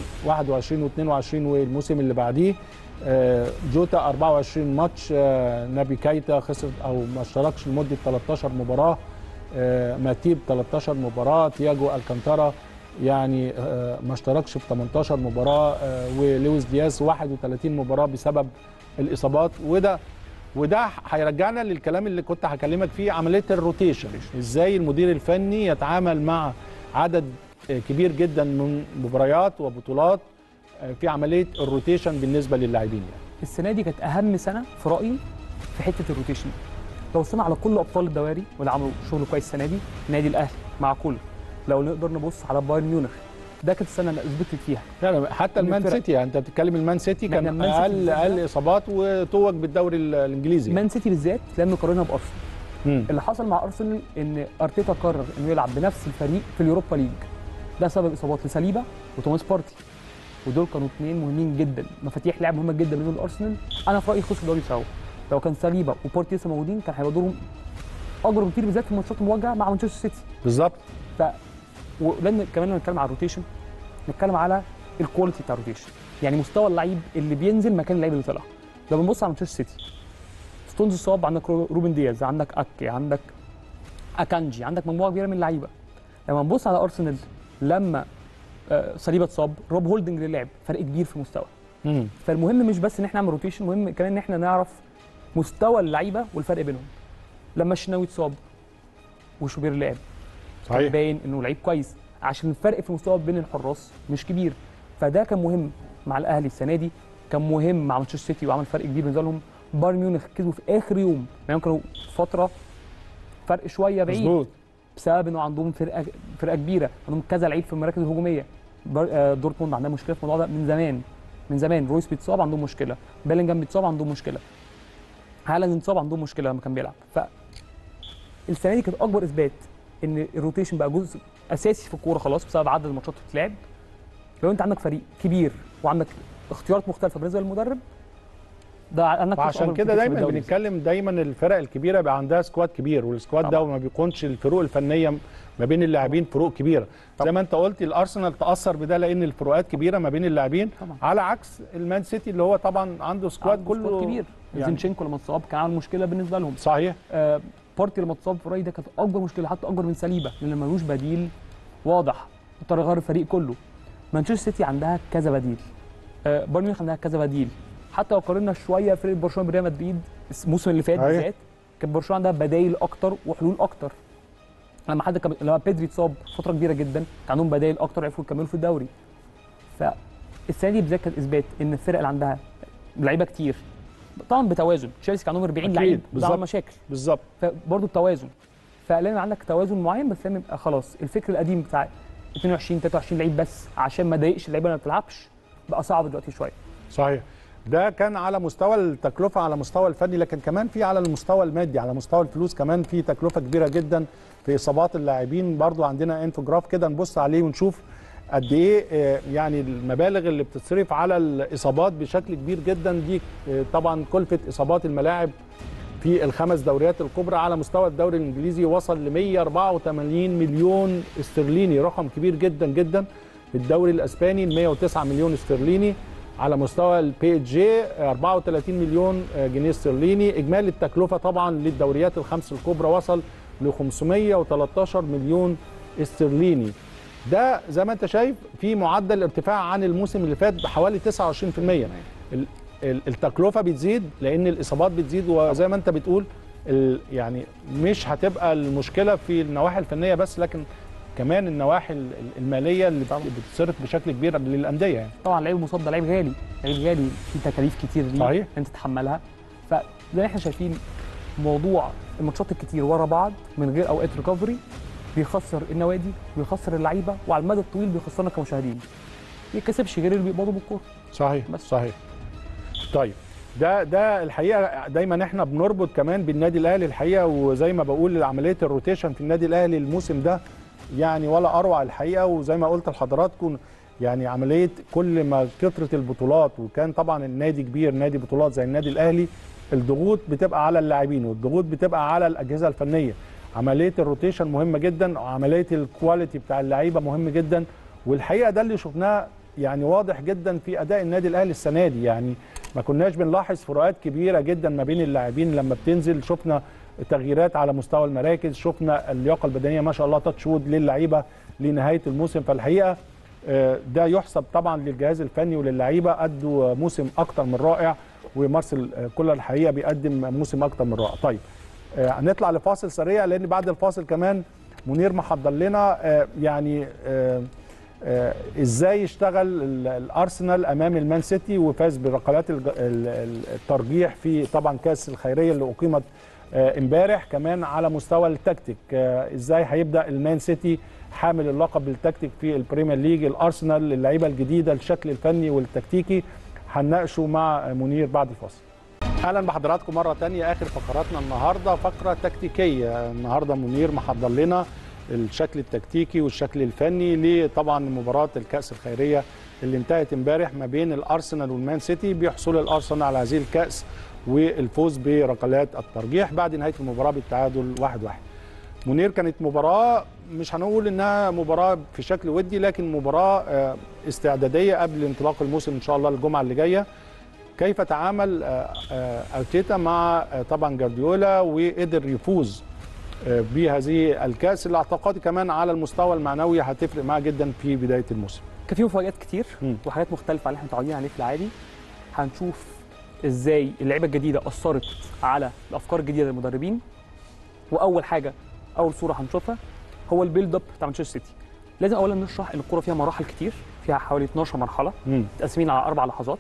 2021 و22 والموسم اللي بعديه آه، جوتا 24 ماتش آه، نبي كايتا خسر او ما اشتركش لمده 13 مباراه آه، ماتيب 13 مباراه تياجو الكانتارا يعني آه، ما اشتركش في 18 مباراه آه، ولويس دياز 31 مباراه بسبب الاصابات وده وده هيرجعنا للكلام اللي كنت هكلمك فيه عمليه الروتيشن ازاي المدير الفني يتعامل مع عدد آه، كبير جدا من مباريات وبطولات آه، في عمليه الروتيشن بالنسبه للاعبين يعني السنه دي كانت اهم سنه في رايي في حته الروتيشن لو وصلنا على كل ابطال الدوري واللي عملوا شغل كويس السنه دي النادي الاهلي مع كولر لو نقدر نبص على بايرن ميونخ ده كانت السنه اللي اثبتت فيها يعني حتى من المان الفرق. سيتي يعني انت بتتكلم المان سيتي نعم، كان المان سيتي اقل بالذات اقل ده. اصابات وتوج بالدوري ال- الانجليزي مان سيتي بالذات لما نقارنها بارسنال مم. اللي حصل مع ارسنال ان ارتيتا قرر انه يلعب بنفس الفريق في اليوروبا ليج ده سبب اصابات لساليبا وتوماس بارتي ودول كانوا اثنين مهمين جدا مفاتيح لعب مهمه جدا بالنسبه لارسنال انا في رايي خسروا الدوري بسببهم لو كان ساليبا وبارتي لسه موجودين كان هيبقى دورهم اكبر بكتير بالذات في الماتشات المواجهه مع مانشستر سيتي بالظبط ف ولما كمان لما نتكلم على الروتيشن نتكلم على الكواليتي بتاع الروتيشن يعني مستوى اللعيب اللي بينزل مكان اللعيب اللي طلع لو بنبص على مانشستر سيتي ستونز صاب عندك رو- روبن دياز عندك اكي عندك اكانجي عندك مجموعه كبيره من اللعيبه لما نبص على ارسنال لما آه، صليبه اتصاب روب هولدنج اللي لعب فرق كبير في المستوى مم. فالمهم مش بس ان احنا نعمل روتيشن مهم كمان ان احنا نعرف مستوى اللعيبه والفرق بينهم لما الشناوي اتصاب وشوبير لعب كان صحيح باين انه لعيب كويس عشان الفرق في المستوى بين الحراس مش كبير فده كان مهم مع الاهلي السنه دي كان مهم مع مانشستر سيتي وعمل فرق كبير بالنسبه لهم بايرن ميونخ كسبوا في اخر يوم يعني كانوا فتره فرق شويه بعيد مظبوط بسبب انه عندهم فرقه فرقه كبيره عندهم كذا لعيب في المراكز الهجوميه بار- آه، دورتموند عندها مشكله في الموضوع ده من زمان من زمان رويس بيتصاب عندهم مشكله بيلينجهام بيتصاب عندهم مشكله هالاند اتصاب عندهم مشكله لما كان بيلعب ف السنه دي كانت اكبر اثبات ان الروتيشن بقى جزء اساسي في الكوره خلاص بسبب عدد الماتشات اللي بتتلعب لو انت عندك فريق كبير وعندك اختيارات مختلفه بالنسبه للمدرب ده عندك وعشان كده دايما بنتكلم دايما الفرق الكبيره بيبقى عندها سكواد كبير والسكواد ده طبعاً. ما بيكونش الفروق الفنيه ما بين اللاعبين فروق كبيره زي ما انت قلت الارسنال تاثر بده لان الفروقات كبيره ما بين اللاعبين طبعاً. على عكس المان سيتي اللي هو طبعا عنده سكواد عنده كله سكواد كبير يعني زينشينكو لما اتصاب كان عامل مشكله بالنسبه لهم صحيح آه بارتي لما اتصاب في رايي ده كانت اكبر مشكله حتى اكبر من سليبه لان ملوش بديل واضح اضطر يغير الفريق كله مانشستر سيتي عندها كذا بديل آه بايرن ميونخ عندها كذا بديل حتى لو قارنا شويه فرقه برشلونه بريال مدريد الموسم اللي فات أيوة. بالذات كان برشلونه عندها بدايل اكتر وحلول اكتر لما حد كان لما بيدري اتصاب فتره كبيره جدا كان عندهم بدايل اكتر عرفوا يكملوا في الدوري فالسنه دي بالذات كان اثبات ان الفرق اللي عندها لعيبه كتير طبعا بتوازن تشيلسي كان عندهم 40 أكيد، لعيب ده بالظبط. عمل مشاكل بالظبط فبرضه التوازن فلازم عندك توازن معين بس لازم يبقى خلاص الفكر القديم بتاع 22 23 لعيب بس عشان ما اضايقش اللعيبه اللي ما بتلعبش بقى صعب دلوقتي شويه صحيح ده كان على مستوى التكلفه على مستوى الفني لكن كمان في على المستوى المادي على مستوى الفلوس كمان في تكلفه كبيره جدا في اصابات اللاعبين برضو عندنا انفوجراف كده نبص عليه ونشوف قد ايه آه، يعني المبالغ اللي بتتصرف على الاصابات بشكل كبير جدا دي آه، طبعا كلفه اصابات الملاعب في الخمس دوريات الكبرى على مستوى الدوري الانجليزي وصل ل 184 مليون استرليني رقم كبير جدا جدا في الدوري الاسباني 109 مليون استرليني على مستوى البي جي 34 مليون جنيه استرليني اجمالي التكلفه طبعا للدوريات الخمس الكبرى وصل ل 513 مليون استرليني ده زي ما انت شايف في معدل ارتفاع عن الموسم اللي فات بحوالي 29% ال- ال- التكلفه بتزيد لان الاصابات بتزيد وزي ما انت بتقول ال- يعني مش هتبقى المشكله في النواحي الفنيه بس لكن كمان النواحي ال- الماليه اللي بتصرف بشكل كبير للانديه يعني طبعا اللعيب المصاب ده لعيب غالي لعيب غالي في تكاليف كتير ليه صحيح. انت تتحملها فزي ما احنا شايفين موضوع الماتشات الكتير ورا بعض من غير اوقات ريكفري بيخسر النوادي بيخسر اللعيبه وعلى المدى الطويل بيخسرنا كمشاهدين ما يكسبش غير اللي بيقبضوا بالكوره صحيح بس. صحيح طيب ده ده الحقيقه دايما احنا بنربط كمان بالنادي الاهلي الحقيقه وزي ما بقول عمليه الروتيشن في النادي الاهلي الموسم ده يعني ولا اروع الحقيقه وزي ما قلت لحضراتكم يعني عمليه كل ما كثرت البطولات وكان طبعا النادي كبير نادي بطولات زي النادي الاهلي الضغوط بتبقى على اللاعبين والضغوط بتبقى على الاجهزه الفنيه عمليه الروتيشن مهمه جدا وعمليه الكواليتي بتاع اللعيبه مهم جدا والحقيقه ده اللي شفناه يعني واضح جدا في اداء النادي الاهلي السنه دي يعني ما كناش بنلاحظ فروقات كبيره جدا ما بين اللاعبين لما بتنزل شفنا تغييرات على مستوى المراكز شفنا اللياقه البدنيه ما شاء الله تاتش وود للعيبه لنهايه الموسم فالحقيقه آه، ده يحسب طبعا للجهاز الفني وللعيبه ادوا موسم اكتر من رائع ومارسيل آه، كولر الحقيقه بيقدم موسم اكتر من رائع طيب آه، هنطلع لفاصل سريع لان بعد الفاصل كمان منير محضر لنا آه، يعني آه، آه، ازاي يشتغل ال- الارسنال امام المان سيتي وفاز بركلات الج- ال- ال- الترجيح في طبعا كاس الخيريه اللي اقيمت آه، امبارح كمان على مستوى التكتيك آه، ازاي هيبدا المان سيتي حامل اللقب بالتكتيك في البريمير ليج الارسنال اللعيبه الجديده الشكل الفني والتكتيكي هنناقشه مع منير بعد الفاصل اهلا بحضراتكم مره تانية اخر فقراتنا النهارده فقره تكتيكيه النهارده منير محضر لنا الشكل التكتيكي والشكل الفني لطبعا مباراه الكاس الخيريه اللي انتهت امبارح ما بين الارسنال والمان سيتي بيحصل الارسنال على هذه الكاس والفوز بركلات الترجيح بعد نهايه المباراه بالتعادل 1-1 منير كانت مباراه مش هنقول انها مباراه في شكل ودي لكن مباراه آه، استعداديه قبل انطلاق الموسم ان شاء الله الجمعه اللي جايه كيف تعامل آه، آه، ارتيتا مع آه، طبعا جارديولا وقدر يفوز آه، بهذه الكاس اللي اعتقادي كمان على المستوى المعنوي هتفرق معاه جدا في بدايه الموسم كان في مفاجآت كتير مم. وحاجات مختلفه عن اللي احنا متعودين عليه في العادي هنشوف ازاي اللعيبه الجديده اثرت على الافكار الجديده للمدربين واول حاجه اول صوره هنشوفها هو البيلد اب بتاع مانشستر سيتي لازم اولا نشرح ان الكوره فيها مراحل كتير فيها حوالي 12 مرحله مم. متقسمين على اربع لحظات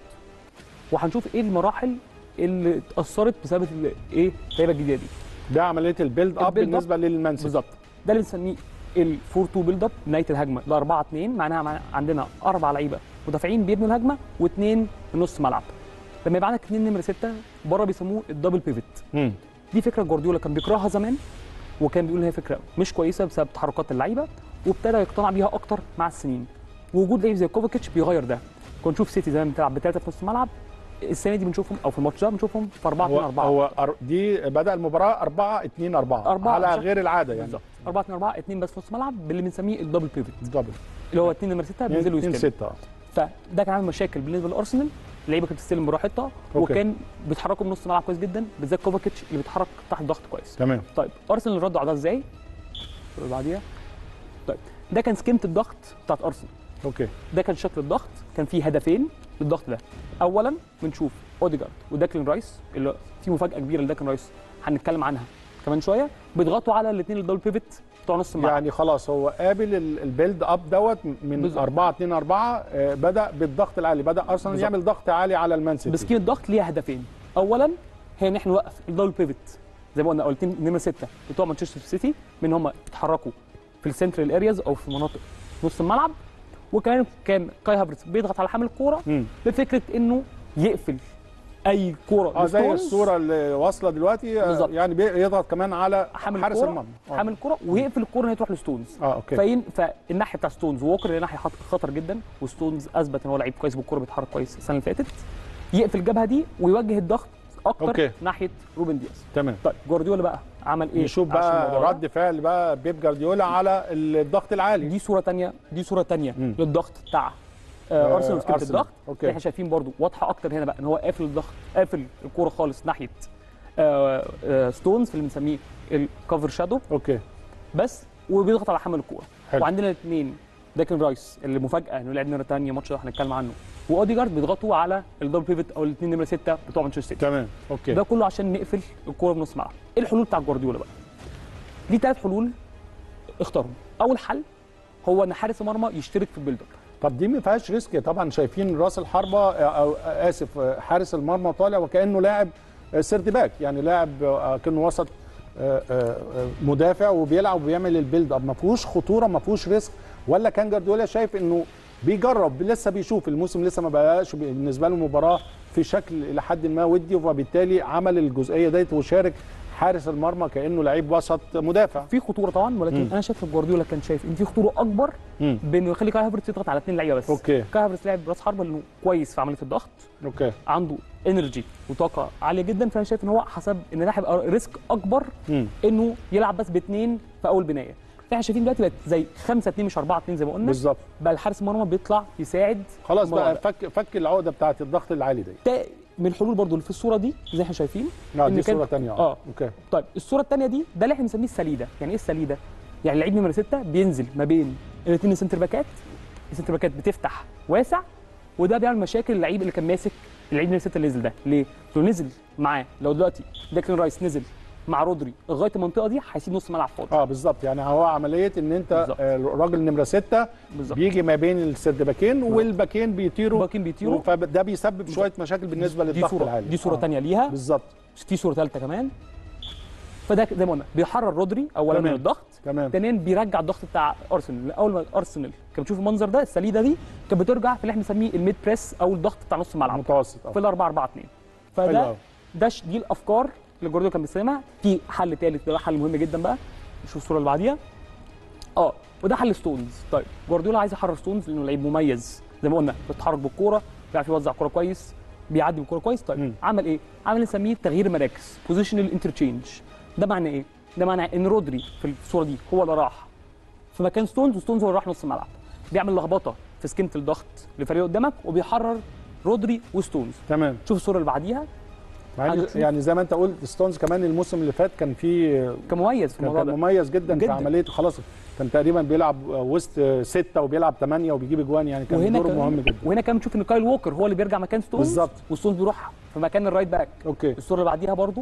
وهنشوف ايه المراحل اللي اتاثرت بسبب ال- ايه اللعيبه الجديده دي ده عمليه البيلد اب البيلد أب بالنسبه للمان سيتي بالظبط ده اللي بنسميه ال 4 2 بيلد اب نهايه الهجمه ال 4 2 معناها معناها عندنا اربع لعيبه مدافعين بيبنوا الهجمه واثنين في نص ملعب لما يبقى عندك اثنين نمره سته بره بيسموه الدبل بيفت مم. دي فكره جوارديولا كان بيكرهها زمان وكان بيقول هي فكره مش كويسه بسبب تحركات اللعيبه وابتدى يقتنع بيها اكتر مع السنين وجود لعيب زي كوفاكيتش بيغير ده كنا نشوف سيتي زمان بتلعب بثلاثه في نص الملعب السنه دي بنشوفهم او في الماتش ده بنشوفهم في 4 2 هو, 4 هو أر- دي بدا المباراه 4 2 4 أربعة على بشكل- غير العاده يعني بالظبط 4 2 4 اثنين بس في نص ملعب باللي بنسميه الدبل بيفت دبل اللي هو اثنين نمره 6 بينزلوا 2 يستلموا 6 فده كان عامل مشاكل بالنسبه لارسنال اللعيبه كانت بتستلم براحتها أوكي. وكان بيتحركوا من نص الملعب كويس جدا بالذات كوفاكيتش اللي بيتحرك تحت ضغط كويس تمام طيب ارسنال ردوا على ده ازاي؟ اللي بعديها طيب ده كان سكيمه الضغط بتاعت ارسنال اوكي ده كان شكل الضغط كان فيه هدفين للضغط ده اولا بنشوف اوديجارد وداكلين رايس اللي في مفاجاه كبيره لداكلين رايس هنتكلم عنها كمان شويه بيضغطوا على الاثنين الدبل بيفت بتوع نص الملعب يعني خلاص هو قابل ال- البيلد اب دوت من بالظبط. 4 2 4 آه، بدا بالضغط العالي بدا ارسنال بالظبط. يعمل ضغط عالي على المان سيتي بسكيم الضغط ليها هدفين اولا هي ان احنا نوقف الدبل بيفت زي ما قلنا او الاثنين نمره سته بتوع مانشستر سيتي من هم يتحركوا في السنترال ارياز او في مناطق نص الملعب وكمان كان كاي هافرتس بيضغط على حامل الكوره مم. بفكره انه يقفل اي كوره اه زي لستونز، الصوره اللي واصله دلوقتي آه، بالظبط. يعني بيضغط كمان على حامل حارس الكوره المرمى آه. حامل الكوره ويقفل الكوره ان هي تروح لستونز اه اوكي فين فالناحيه بتاع ستونز ووكر اللي ناحيه خط- خطر جدا وستونز اثبت ان هو لعيب كويس بالكوره بيتحرك كويس السنه اللي فاتت يقفل الجبهه دي ويوجه الضغط اكتر أوكي. ناحيه روبن دياز تمام طيب جوارديولا بقى عمل ايه نشوف عشان بقى الموضوع ده؟ رد فعل بقى بيب جارديولا على الضغط العالي دي صوره تانية دي صوره تانية مم. للضغط بتاع آه، آه ارسنال وسكيمه أرسنال. الضغط أوكي. اللي احنا شايفين برضو واضحه اكتر هنا بقى ان هو قافل الضغط قافل الكوره خالص ناحيه آه آه ستونز في اللي بنسميه الكفر شادو اوكي بس وبيضغط على حمل الكوره حلو. وعندنا اثنين داكن رايس اللي مفاجاه انه لعب نمره ثانيه ماتش ده هنتكلم عنه واوديجارد بيضغطوا على الدبل بيفت او الاثنين نمره سته بتوع مانشستر سيتي تمام اوكي ده كله عشان نقفل الكوره بنص ملعب ايه الحلول بتاع جوارديولا بقى ليه ثلاث حلول اختارهم اول حل هو ان حارس المرمى يشترك في البيلد اب طب دي ما فيهاش ريسك طبعا شايفين راس الحربه او اسف حارس المرمى طالع وكانه لاعب سيرد باك يعني لاعب كانه وسط آه، آه، مدافع وبيلعب وبيعمل البيلد اب ما فيهوش خطوره ما فيهوش ريسك ولا كان جارديولا شايف انه بيجرب لسه بيشوف الموسم لسه ما بقاش بالنسبه له مباراه في شكل الى حد ما ودي وبالتالي عمل الجزئيه ديت وشارك حارس المرمى كانه لعيب وسط مدافع في خطوره طبعا ولكن مم. انا شايف ان جوارديولا كان شايف ان في خطوره اكبر مم. بانه يخلي كاي هافرتس يضغط على اثنين لعيبه بس اوكي كاي هافرتس لاعب راس حربه لانه كويس في عمليه الضغط اوكي عنده انرجي وطاقه عاليه جدا فانا شايف ان هو حسب ان ده هيبقى ريسك اكبر مم. انه يلعب بس باثنين في اول بنايه فاحنا شايفين دلوقتي بقت زي 5 2 مش 4 2 زي ما قلنا بالظبط بقى الحارس المرمى بيطلع يساعد خلاص الموضوع بقى فك فك العقده بتاعت الضغط العالي دي ده من الحلول برضو اللي في الصوره دي زي ما احنا شايفين اه إن دي كان- صوره ثانيه اه اوكي طيب الصوره الثانيه دي ده اللي احنا بنسميه السليده يعني ايه السليده يعني لعيب نمره 6 بينزل ما بين الاثنين السنتر باكات السنتر باكات بتفتح واسع وده بيعمل مشاكل اللعيب اللي كان ماسك اللعيب نمره 6 اللي نزل ده ليه لو نزل معاه لو دلوقتي ديكلان رايس نزل مع رودري لغايه المنطقه دي هيسيب نص ملعب فاضي اه بالظبط يعني هو عمليه ان انت بالظبط. آه، الراجل نمره ستة بالظبط بيجي ما بين السرد باكين والباكين بيطيروا باكين بيطيروا. فده بيسبب شويه مشاكل بالنسبه دي للضغط صوره العالي دي صوره آه. ثانيه ليها بالظبط في صوره ثالثه كمان فده زي ما قلنا بيحرر رودري اولا من تمام. الضغط تمام ثانيا بيرجع الضغط بتاع ارسنال اول ما ارسنال كان بتشوف المنظر ده السليده دي كانت بترجع في اللي احنا بنسميه الميد بريس او الضغط بتاع نص الملعب متوسط في ال 4 4 2 حلو فده أوي. ده ش- دي الافكار اللي جوارديولا كان بيستخدمها في حل ثالث ده حل مهم جدا بقى نشوف الصوره اللي بعديها اه وده حل ستونز طيب جوارديولا عايز يحرر ستونز لانه لعيب مميز زي ما قلنا بيتحرك بالكوره بيعرف يوزع كوره كويس بيعدي بالكوره كويس طيب مم. عمل ايه عمل نسميه تغيير مراكز بوزيشنال انترتشينج ده معناه ايه ده معناه ان رودري في الصوره دي هو اللي راح في مكان ستونز وستونز هو اللي راح نص الملعب بيعمل لخبطه في سكيمه الضغط للفريق قدامك وبيحرر رودري وستونز تمام شوف الصوره اللي بعديها مع إن- هنشوف. يعني زي ما انت قلت ستونز كمان الموسم اللي فات كان فيه كان مميز في كان, الموضوع كان ده مميز جدا, في جداً. عمليه خلاص كان تقريبا بيلعب وسط ستة وبيلعب ثمانية وبيجيب اجوان يعني كان وهنا دوره كمان مهم جدا وهنا كمان بنشوف ان كايل ووكر هو اللي بيرجع مكان ستونز بالظبط. وستونز بيروح في مكان الرايت باك اوكي الصوره اللي بعديها برضو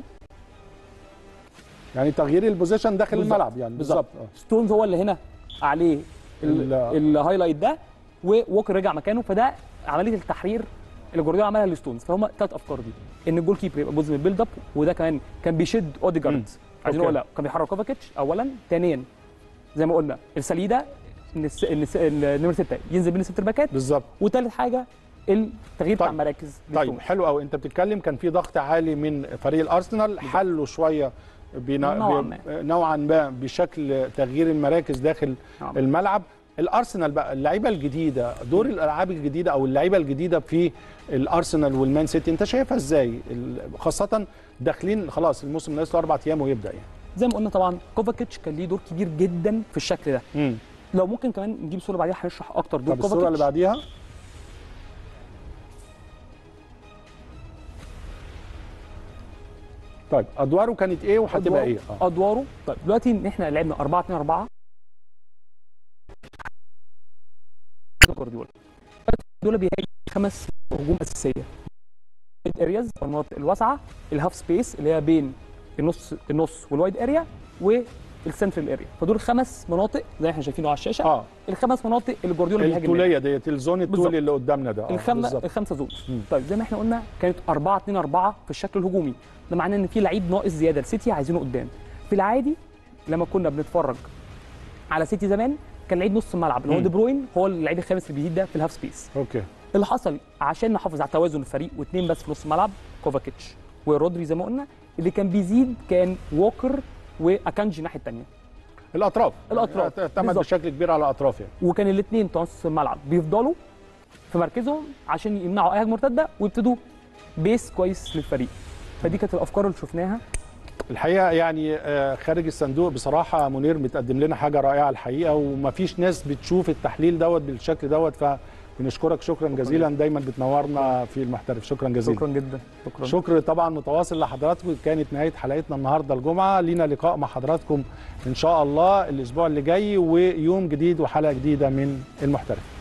يعني تغيير البوزيشن داخل بالظبط. الملعب يعني بالظبط بالظبط آه. ستونز هو اللي هنا عليه ال- ال- الهايلايت ده ووكر رجع مكانه فده عمليه التحرير اللي جوارديولا عملها لستونز فهم ثلاث افكار دي ان الجول كيبر يبقى جزء من البيلد اب وده كمان كان بيشد مم. اوديجارد عايزين أوكي. نقول لا كان بيحرك كوفاكيتش اولا ثانيا زي ما قلنا السليده ان الس- ان الس- النمر 6 ينزل بين السنتر باكات بالظبط وثالث حاجه التغيير بتاع طيب. المراكز طيب لستونز. حلو قوي انت بتتكلم كان في ضغط عالي من فريق الارسنال حلوا شويه بنا... نوعاً ب- نوعا ما بشكل تغيير المراكز داخل نعم. الملعب الارسنال بقى اللعيبه الجديده دور الالعاب الجديده او اللعيبه الجديده في الارسنال والمان سيتي انت شايفها ازاي ال- خاصه داخلين خلاص الموسم ناقص له اربع ايام ويبدا يعني زي ما قلنا طبعا كوفاكيتش كان ليه دور كبير جدا في الشكل ده امم لو ممكن كمان نجيب صوره بعديها هنشرح اكتر دور طب الصوره اللي كوفاكيتش بعديها طيب ادواره كانت ايه وهتبقى أدواره- ايه اه ادواره طيب دلوقتي ان احنا لعبنا 4 2 4 جوارديولا جوارديولا بيهاجم خمس هجوم اساسيه الارياز المناطق الواسعه الهاف سبيس اللي هي بين النص النص والوايد اريا والسنترال اريا فدول خمس مناطق زي ما احنا شايفينه على الشاشه اه الخمس مناطق اللي جوارديولا بيهاجم منها. الطوليه ديت الزون بالظبط. الطولي اللي قدامنا ده آه، الخم... بالظبط. الخمسه زون مم. طيب زي ما احنا قلنا كانت 4 2 4 في الشكل الهجومي ده معناه ان في لعيب ناقص زياده لسيتي عايزينه قدام في العادي لما كنا بنتفرج على سيتي زمان كان لعيب نص الملعب اللي هو مم. دي بروين هو اللعيب الخامس اللي بيزيد ده في الهاف سبيس اوكي اللي حصل عشان نحافظ على توازن الفريق واثنين بس في نص الملعب كوفاكيتش ورودري زي ما قلنا اللي كان بيزيد كان ووكر واكانجي الناحيه الثانيه الاطراف الأطراف. اعتمد بالظبط. بشكل كبير على الاطراف يعني وكان الاثنين بتوع نص الملعب بيفضلوا في مركزهم عشان يمنعوا اي هجمه مرتده ويبتدوا بيس كويس للفريق فدي كانت الافكار اللي شفناها الحقيقه يعني آه، خارج الصندوق بصراحه منير متقدم لنا حاجه رائعه الحقيقه ومفيش ناس بتشوف التحليل دوت بالشكل دوت فبنشكرك شكرا جزيلا دايما بتنورنا في المحترف شكرا جزيلا شكرا جدا شكرا شكر طبعا متواصل لحضراتكم كانت نهايه حلقتنا النهارده الجمعه لينا لقاء مع حضراتكم ان شاء الله الاسبوع اللي جاي ويوم جديد وحلقه جديده من المحترف